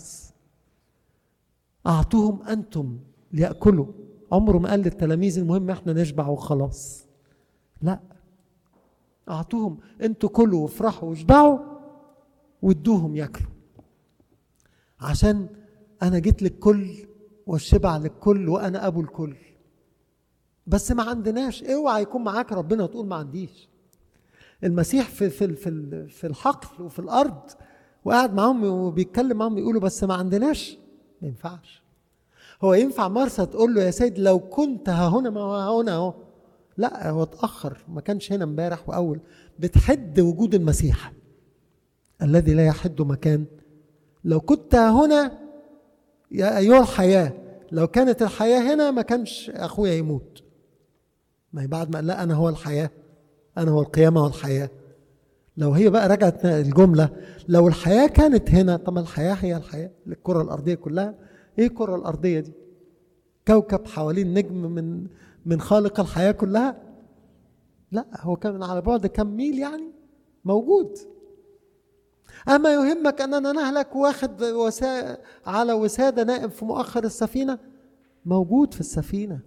اعطوهم انتم لياكلوا عمره ما قال للتلاميذ المهم احنا نشبع وخلاص لا اعطوهم انتوا كلوا وافرحوا واشبعوا وادوهم ياكلوا عشان انا جيت للكل والشبع للكل وانا ابو الكل بس ما عندناش اوعى يكون معاك ربنا وتقول ما عنديش المسيح في في في في الحقل وفي الارض وقاعد معاهم وبيتكلم معاهم يقولوا بس ما عندناش ما ينفعش هو ينفع مرسى تقول له يا سيد لو كنت ها هنا ما هو هنا اهو لا هو اتاخر ما كانش هنا امبارح واول بتحد وجود المسيح الذي لا يحد مكان لو كنت هنا يا ايها الحياه لو كانت الحياه هنا ما كانش اخويا يموت ما هي بعد ما قال لا انا هو الحياه انا هو القيامه والحياه لو هي بقى رجعت الجمله لو الحياه كانت هنا طب الحياه هي الحياه الكره الارضيه كلها ايه الكره الارضيه دي كوكب حوالين نجم من من خالق الحياه كلها لا هو كان على بعد كم ميل يعني موجود أما يهمك أننا نهلك واخد وسا... على وسادة نائم في مؤخر السفينة موجود في السفينة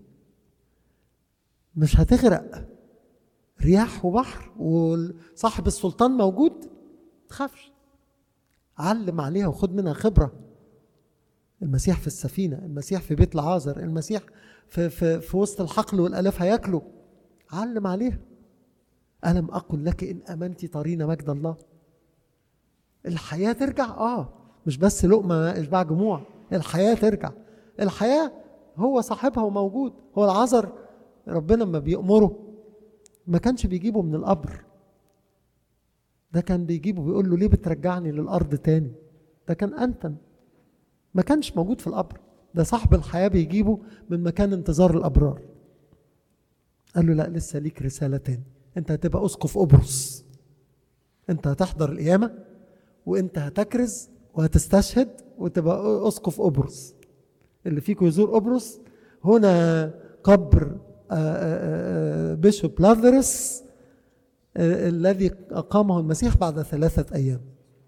مش هتغرق رياح وبحر وصاحب السلطان موجود تخافش علم عليها وخد منها خبرة المسيح في السفينة المسيح في بيت العازر المسيح في, في, في وسط الحقل والألاف هياكلوا علم عليها ألم أقل لك إن أمنت ترين مجد الله الحياة ترجع آه مش بس لقمة إشباع جموع الحياة ترجع الحياة هو صاحبها وموجود هو العذر ربنا لما بيأمره ما كانش بيجيبه من القبر ده كان بيجيبه بيقول له ليه بترجعني للأرض تاني ده كان أنتن ما كانش موجود في القبر ده صاحب الحياة بيجيبه من مكان انتظار الأبرار قال له لا لسه ليك رسالة تاني انت هتبقى أسقف قبرص انت هتحضر القيامة وانت هتكرز وهتستشهد وتبقى اسقف قبرص اللي فيكم يزور قبرص هنا قبر بيشوب لازارس الذي اقامه المسيح بعد ثلاثه ايام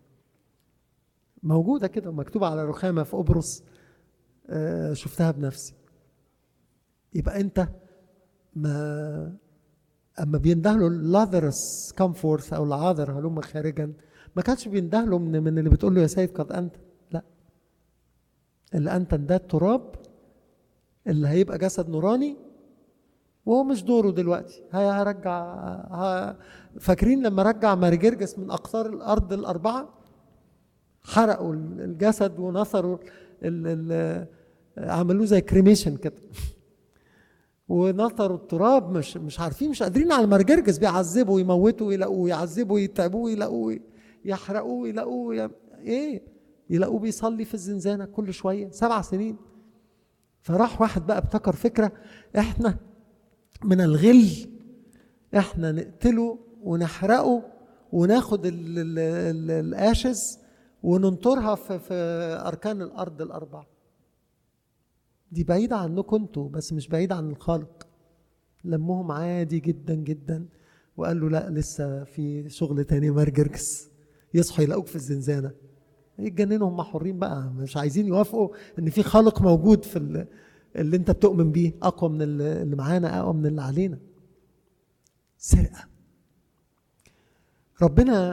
موجوده كده مكتوبه على رخامه في قبرص شفتها بنفسي يبقى انت ما اما بينده له لازارس كم فورث او العاذر هلم خارجا ما كانش بينده له من, من اللي بتقول له يا سيد قد انت لا اللي انت ده التراب اللي هيبقى جسد نوراني وهو مش دوره دلوقتي هيرجع ها فاكرين لما رجع مارجرجس من اقطار الارض الاربعه حرقوا الجسد ونثروا ال ال عملوه زي كريميشن كده ونثروا التراب مش مش عارفين مش قادرين على مارجرجس بيعذبوا ويموتوا يلاقوه يعذبوا يتعبوه يلاقوه يحرقوه يلاقوه ي... ايه يلاقوه بيصلي في الزنزانه كل شويه سبع سنين فراح واحد بقى ابتكر فكره احنا من الغل احنا نقتله ونحرقه وناخد الاشز وننطرها في, في اركان الارض الاربعه دي بعيده عنكم انتوا بس مش بعيده عن الخالق لمهم عادي جدا جدا وقال له لا لسه في شغل تاني مرجركس يصحوا يلاقوك في الزنزانه يتجننوا هم حرين بقى مش عايزين يوافقوا ان في خالق موجود في اللي انت بتؤمن بيه اقوى من اللي معانا اقوى من اللي علينا سرقه ربنا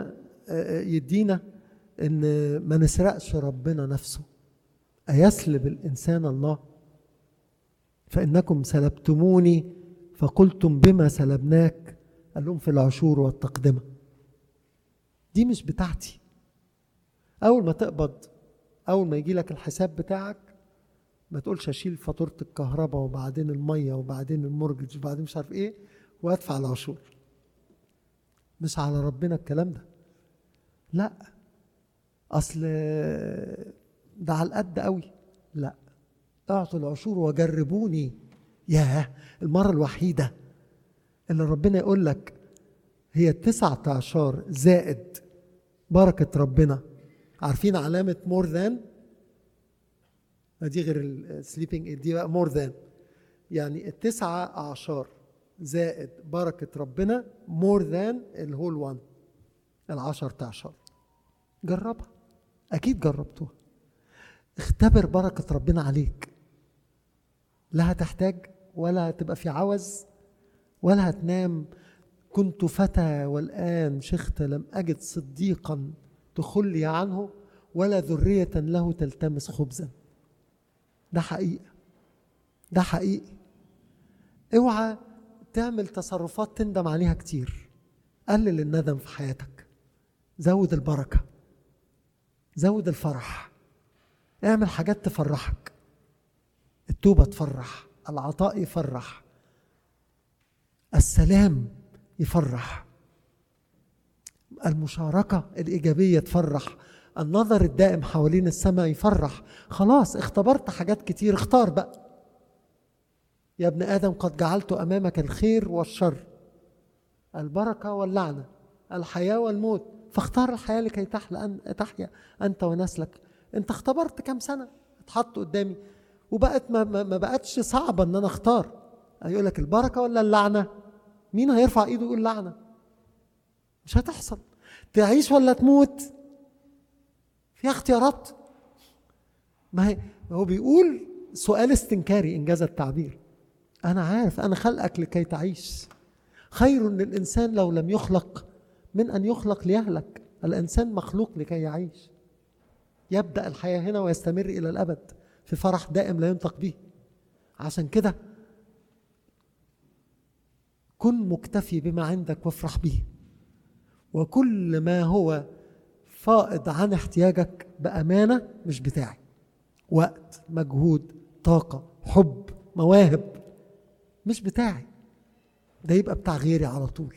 آه، يدينا ان ما نسرقش ربنا نفسه أيسلب الإنسان الله فإنكم سلبتموني فقلتم بما سلبناك قال لهم في العشور والتقدمة دي مش بتاعتي أول ما تقبض أول ما يجي لك الحساب بتاعك ما تقولش أشيل فاتورة الكهرباء وبعدين المية وبعدين المورجج وبعدين مش عارف إيه وأدفع العشور مش على ربنا الكلام ده لا أصل ده على القد قوي لا اعطوا العشور وجربوني ياه المرة الوحيدة اللي ربنا يقول لك هي التسعة عشر زائد بركة ربنا عارفين علامة مور ذان دي غير السليبنج دي بقى مور ذان يعني التسعة عشر زائد بركة ربنا مور ذان الهول وان العشر عشر جربها أكيد جربتوها اختبر بركة ربنا عليك لا هتحتاج ولا هتبقى في عوز ولا هتنام كنت فتى والآن شخت لم أجد صديقا تخلي عنه ولا ذرية له تلتمس خبزا ده حقيقة ده حقيقي اوعى تعمل تصرفات تندم عليها كتير قلل الندم في حياتك زود البركة زود الفرح اعمل حاجات تفرحك التوبة تفرح العطاء يفرح السلام يفرح المشاركة الإيجابية تفرح النظر الدائم حوالين السماء يفرح خلاص اختبرت حاجات كتير اختار بقى يا ابن آدم قد جعلت أمامك الخير والشر البركة واللعنة الحياة والموت فاختار الحياة لكي تحيا أن تحيا أنت ونسلك أنت اختبرت كم سنة اتحط قدامي وبقت ما, ما بقتش صعبة أن أنا أختار يقول لك البركة ولا اللعنة مين هيرفع إيده يقول لعنة مش هتحصل تعيش ولا تموت فيها اختيارات ما هي هو بيقول سؤال استنكاري انجاز التعبير انا عارف انا خلقك لكي تعيش خير للانسان لو لم يخلق من ان يخلق ليهلك الانسان مخلوق لكي يعيش يبدا الحياه هنا ويستمر الى الابد في فرح دائم لا ينطق به عشان كده كن مكتفي بما عندك وافرح به وكل ما هو فائض عن احتياجك بامانه مش بتاعي وقت مجهود طاقه حب مواهب مش بتاعي ده يبقى بتاع غيري على طول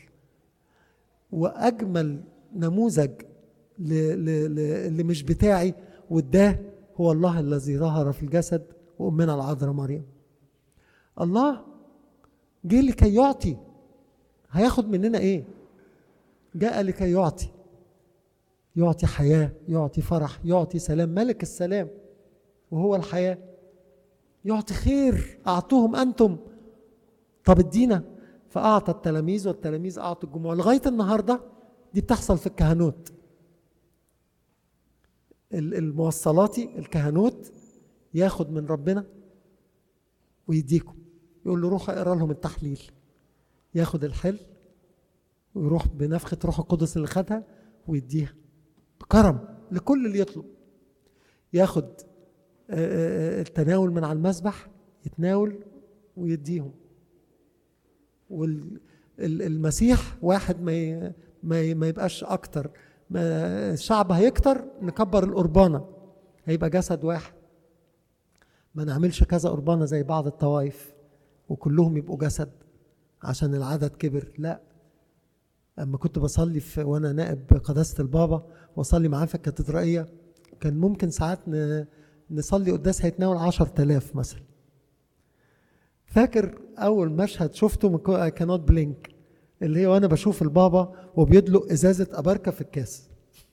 واجمل نموذج ل- ل- ل- اللي مش بتاعي وده هو الله الذي ظهر في الجسد وامنا العذراء مريم الله جه لكي يعطي هياخد مننا ايه جاء لكي يعطي يعطي حياه يعطي فرح يعطي سلام ملك السلام وهو الحياه يعطي خير اعطوهم انتم طب ادينا فاعطى التلاميذ والتلاميذ اعطوا الجموع لغايه النهارده دي بتحصل في الكهنوت ال- الموصلاتي الكهنوت ياخد من ربنا ويديكم يقول له روح اقرا لهم التحليل ياخد الحل ويروح بنفخة روح القدس اللي خدها ويديها بكرم لكل اللي يطلب ياخد آه، آه، التناول من على المسبح يتناول ويديهم والمسيح واحد ما ي- ما ي- ما يبقاش اكتر ما الشعب هيكتر نكبر القربانه هيبقى جسد واحد ما نعملش كذا قربانه زي بعض الطوائف وكلهم يبقوا جسد عشان العدد كبر لا اما كنت بصلي في وانا نائب قداسه البابا واصلي معاه في الكاتدرائيه كان ممكن ساعات ن- نصلي قداس هيتناول 10000 مثلا فاكر اول مشهد شفته من كانوت بلينك اللي هي وانا بشوف البابا وبيدلق ازازه اباركه في الكاس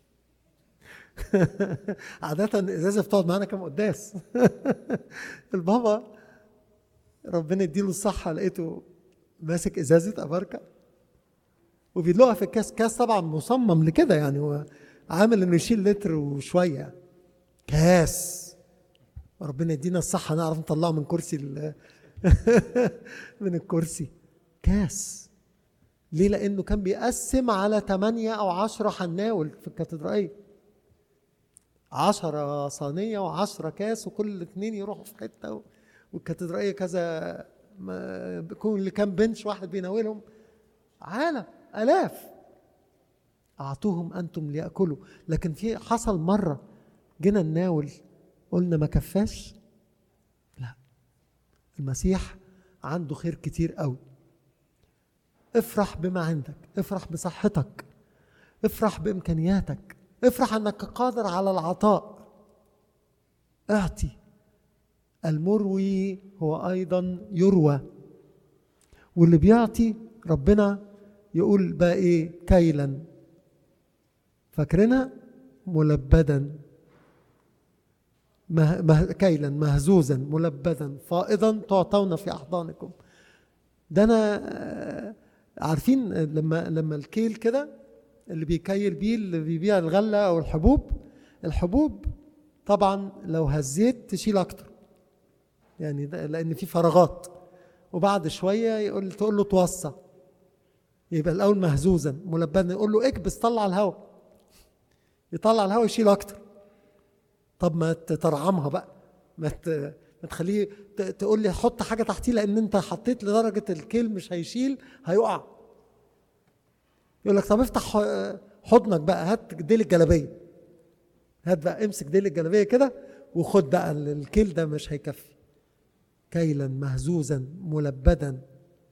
عادة الازازه بتقعد معانا كام قداس البابا ربنا يديله الصحة لقيته ماسك ازازة اباركة وبيدلقها في الكاس كاس طبعا مصمم لكده يعني هو عامل انه يشيل لتر وشوية كاس ربنا يدينا الصحة نعرف نطلعه من كرسي ال- من الكرسي كاس ليه لانه كان بيقسم على ثمانية او عشرة حناول في الكاتدرائية عشرة صينية وعشرة كاس وكل اتنين يروحوا في حتة والكاتدرائية كذا بيكون اللي كان بنش واحد بيناولهم عالم آلاف أعطوهم أنتم ليأكلوا لكن في حصل مرة جينا نناول قلنا ما كفاش لا المسيح عنده خير كتير قوي افرح بما عندك افرح بصحتك افرح بامكانياتك افرح انك قادر على العطاء اعطي المروي هو ايضا يروى واللي بيعطي ربنا يقول بقى ايه كيلا فاكرينها ملبدا مه... مه... كيلا مهزوزا ملبدا فائضا تعطون في احضانكم ده انا عارفين لما لما الكيل كده اللي بيكيل بيه اللي بيبيع الغله او الحبوب الحبوب طبعا لو هزيت تشيل اكتر يعني لان في فراغات وبعد شويه يقول تقول له توصى يبقى الاول مهزوزا ملبدا يقول له اكبس طلع الهواء يطلع الهواء يشيل اكتر طب ما تترعمها بقى ما ما تخليه تقول لي حط حاجه تحتيه لان انت حطيت لدرجه الكيل مش هيشيل هيقع يقول لك طب افتح حضنك بقى هات ديل الجلابيه هات بقى امسك ديل الجلابيه كده وخد بقى الكيل ده مش هيكفي كيلا مهزوزا ملبدا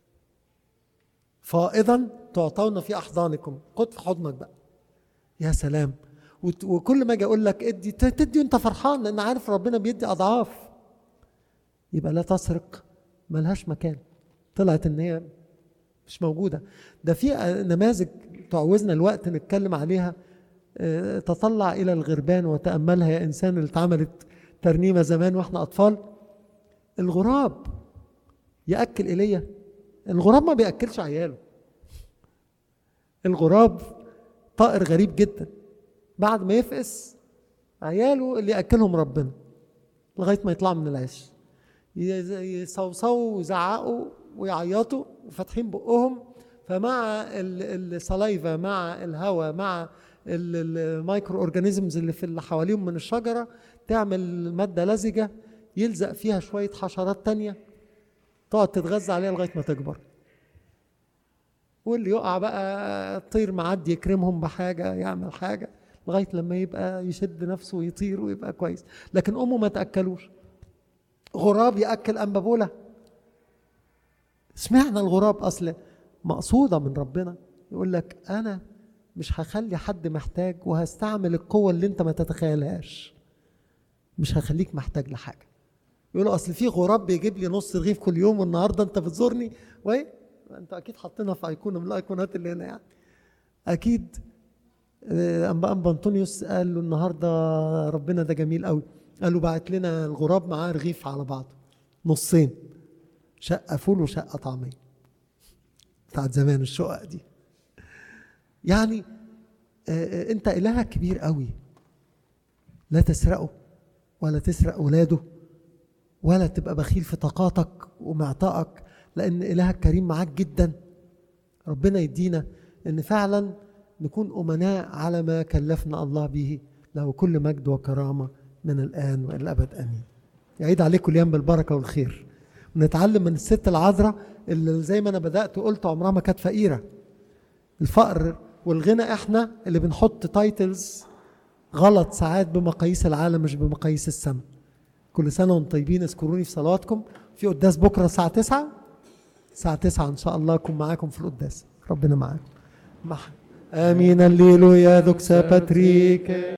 فائضا تعطون في احضانكم خد في حضنك بقى يا سلام وكل ما اجي اقول لك ادي تدي وانت فرحان لان عارف ربنا بيدي اضعاف يبقى لا تسرق ملهاش مكان طلعت ان هي مش موجوده ده في نماذج تعوزنا الوقت نتكلم عليها تطلع الى الغربان وتاملها يا انسان اللي اتعملت ترنيمه زمان واحنا اطفال الغراب ياكل ايليا الغراب ما بياكلش عياله الغراب طائر غريب جدا بعد ما يفقس عياله اللي ياكلهم ربنا لغايه ما يطلعوا من العيش يصوصوا ويزعقوا ويعيطوا وفاتحين بقهم فمع السلايفا مع الهواء مع المايكرو اورجانيزمز اللي في اللي حواليهم من الشجره تعمل ماده لزجه يلزق فيها شويه حشرات تانية تقعد تتغذى عليها لغايه ما تكبر واللي يقع بقى طير معدي يكرمهم بحاجه يعمل حاجه لغايه لما يبقى يشد نفسه ويطير ويبقى كويس لكن امه ما تاكلوش غراب ياكل انبابوله سمعنا الغراب اصل مقصوده من ربنا يقول لك انا مش هخلي حد محتاج وهستعمل القوه اللي انت ما تتخيلهاش مش هخليك محتاج لحاجه يقولوا اصل في غراب بيجيب لي نص رغيف كل يوم والنهارده انت بتزورني وايه انت اكيد حاطينها في ايقونه من الايقونات اللي هنا يعني اكيد انبا انبا انطونيوس قال له النهارده ربنا ده جميل قوي قال له بعت لنا الغراب معاه رغيف على بعضه نصين شقه فول وشقه طعميه بتاعت زمان الشقق دي يعني انت الهك كبير قوي لا تسرقه ولا تسرق اولاده ولا تبقى بخيل في طاقاتك ومعطائك لان الهك كريم معاك جدا ربنا يدينا ان فعلا نكون امناء على ما كلفنا الله به له كل مجد وكرامه من الان والى الابد امين يعيد عليكم الايام بالبركه والخير ونتعلم من الست العذراء اللي زي ما انا بدات قلت عمرها ما كانت فقيره الفقر والغنى احنا اللي بنحط تايتلز غلط ساعات بمقاييس العالم مش بمقاييس السماء كل سنه وانتم طيبين اذكروني في صلواتكم في قداس بكره الساعه 9 الساعه 9 ان شاء الله اكون معاكم في القداس ربنا معاكم امين الليلويا دوكسا باتريك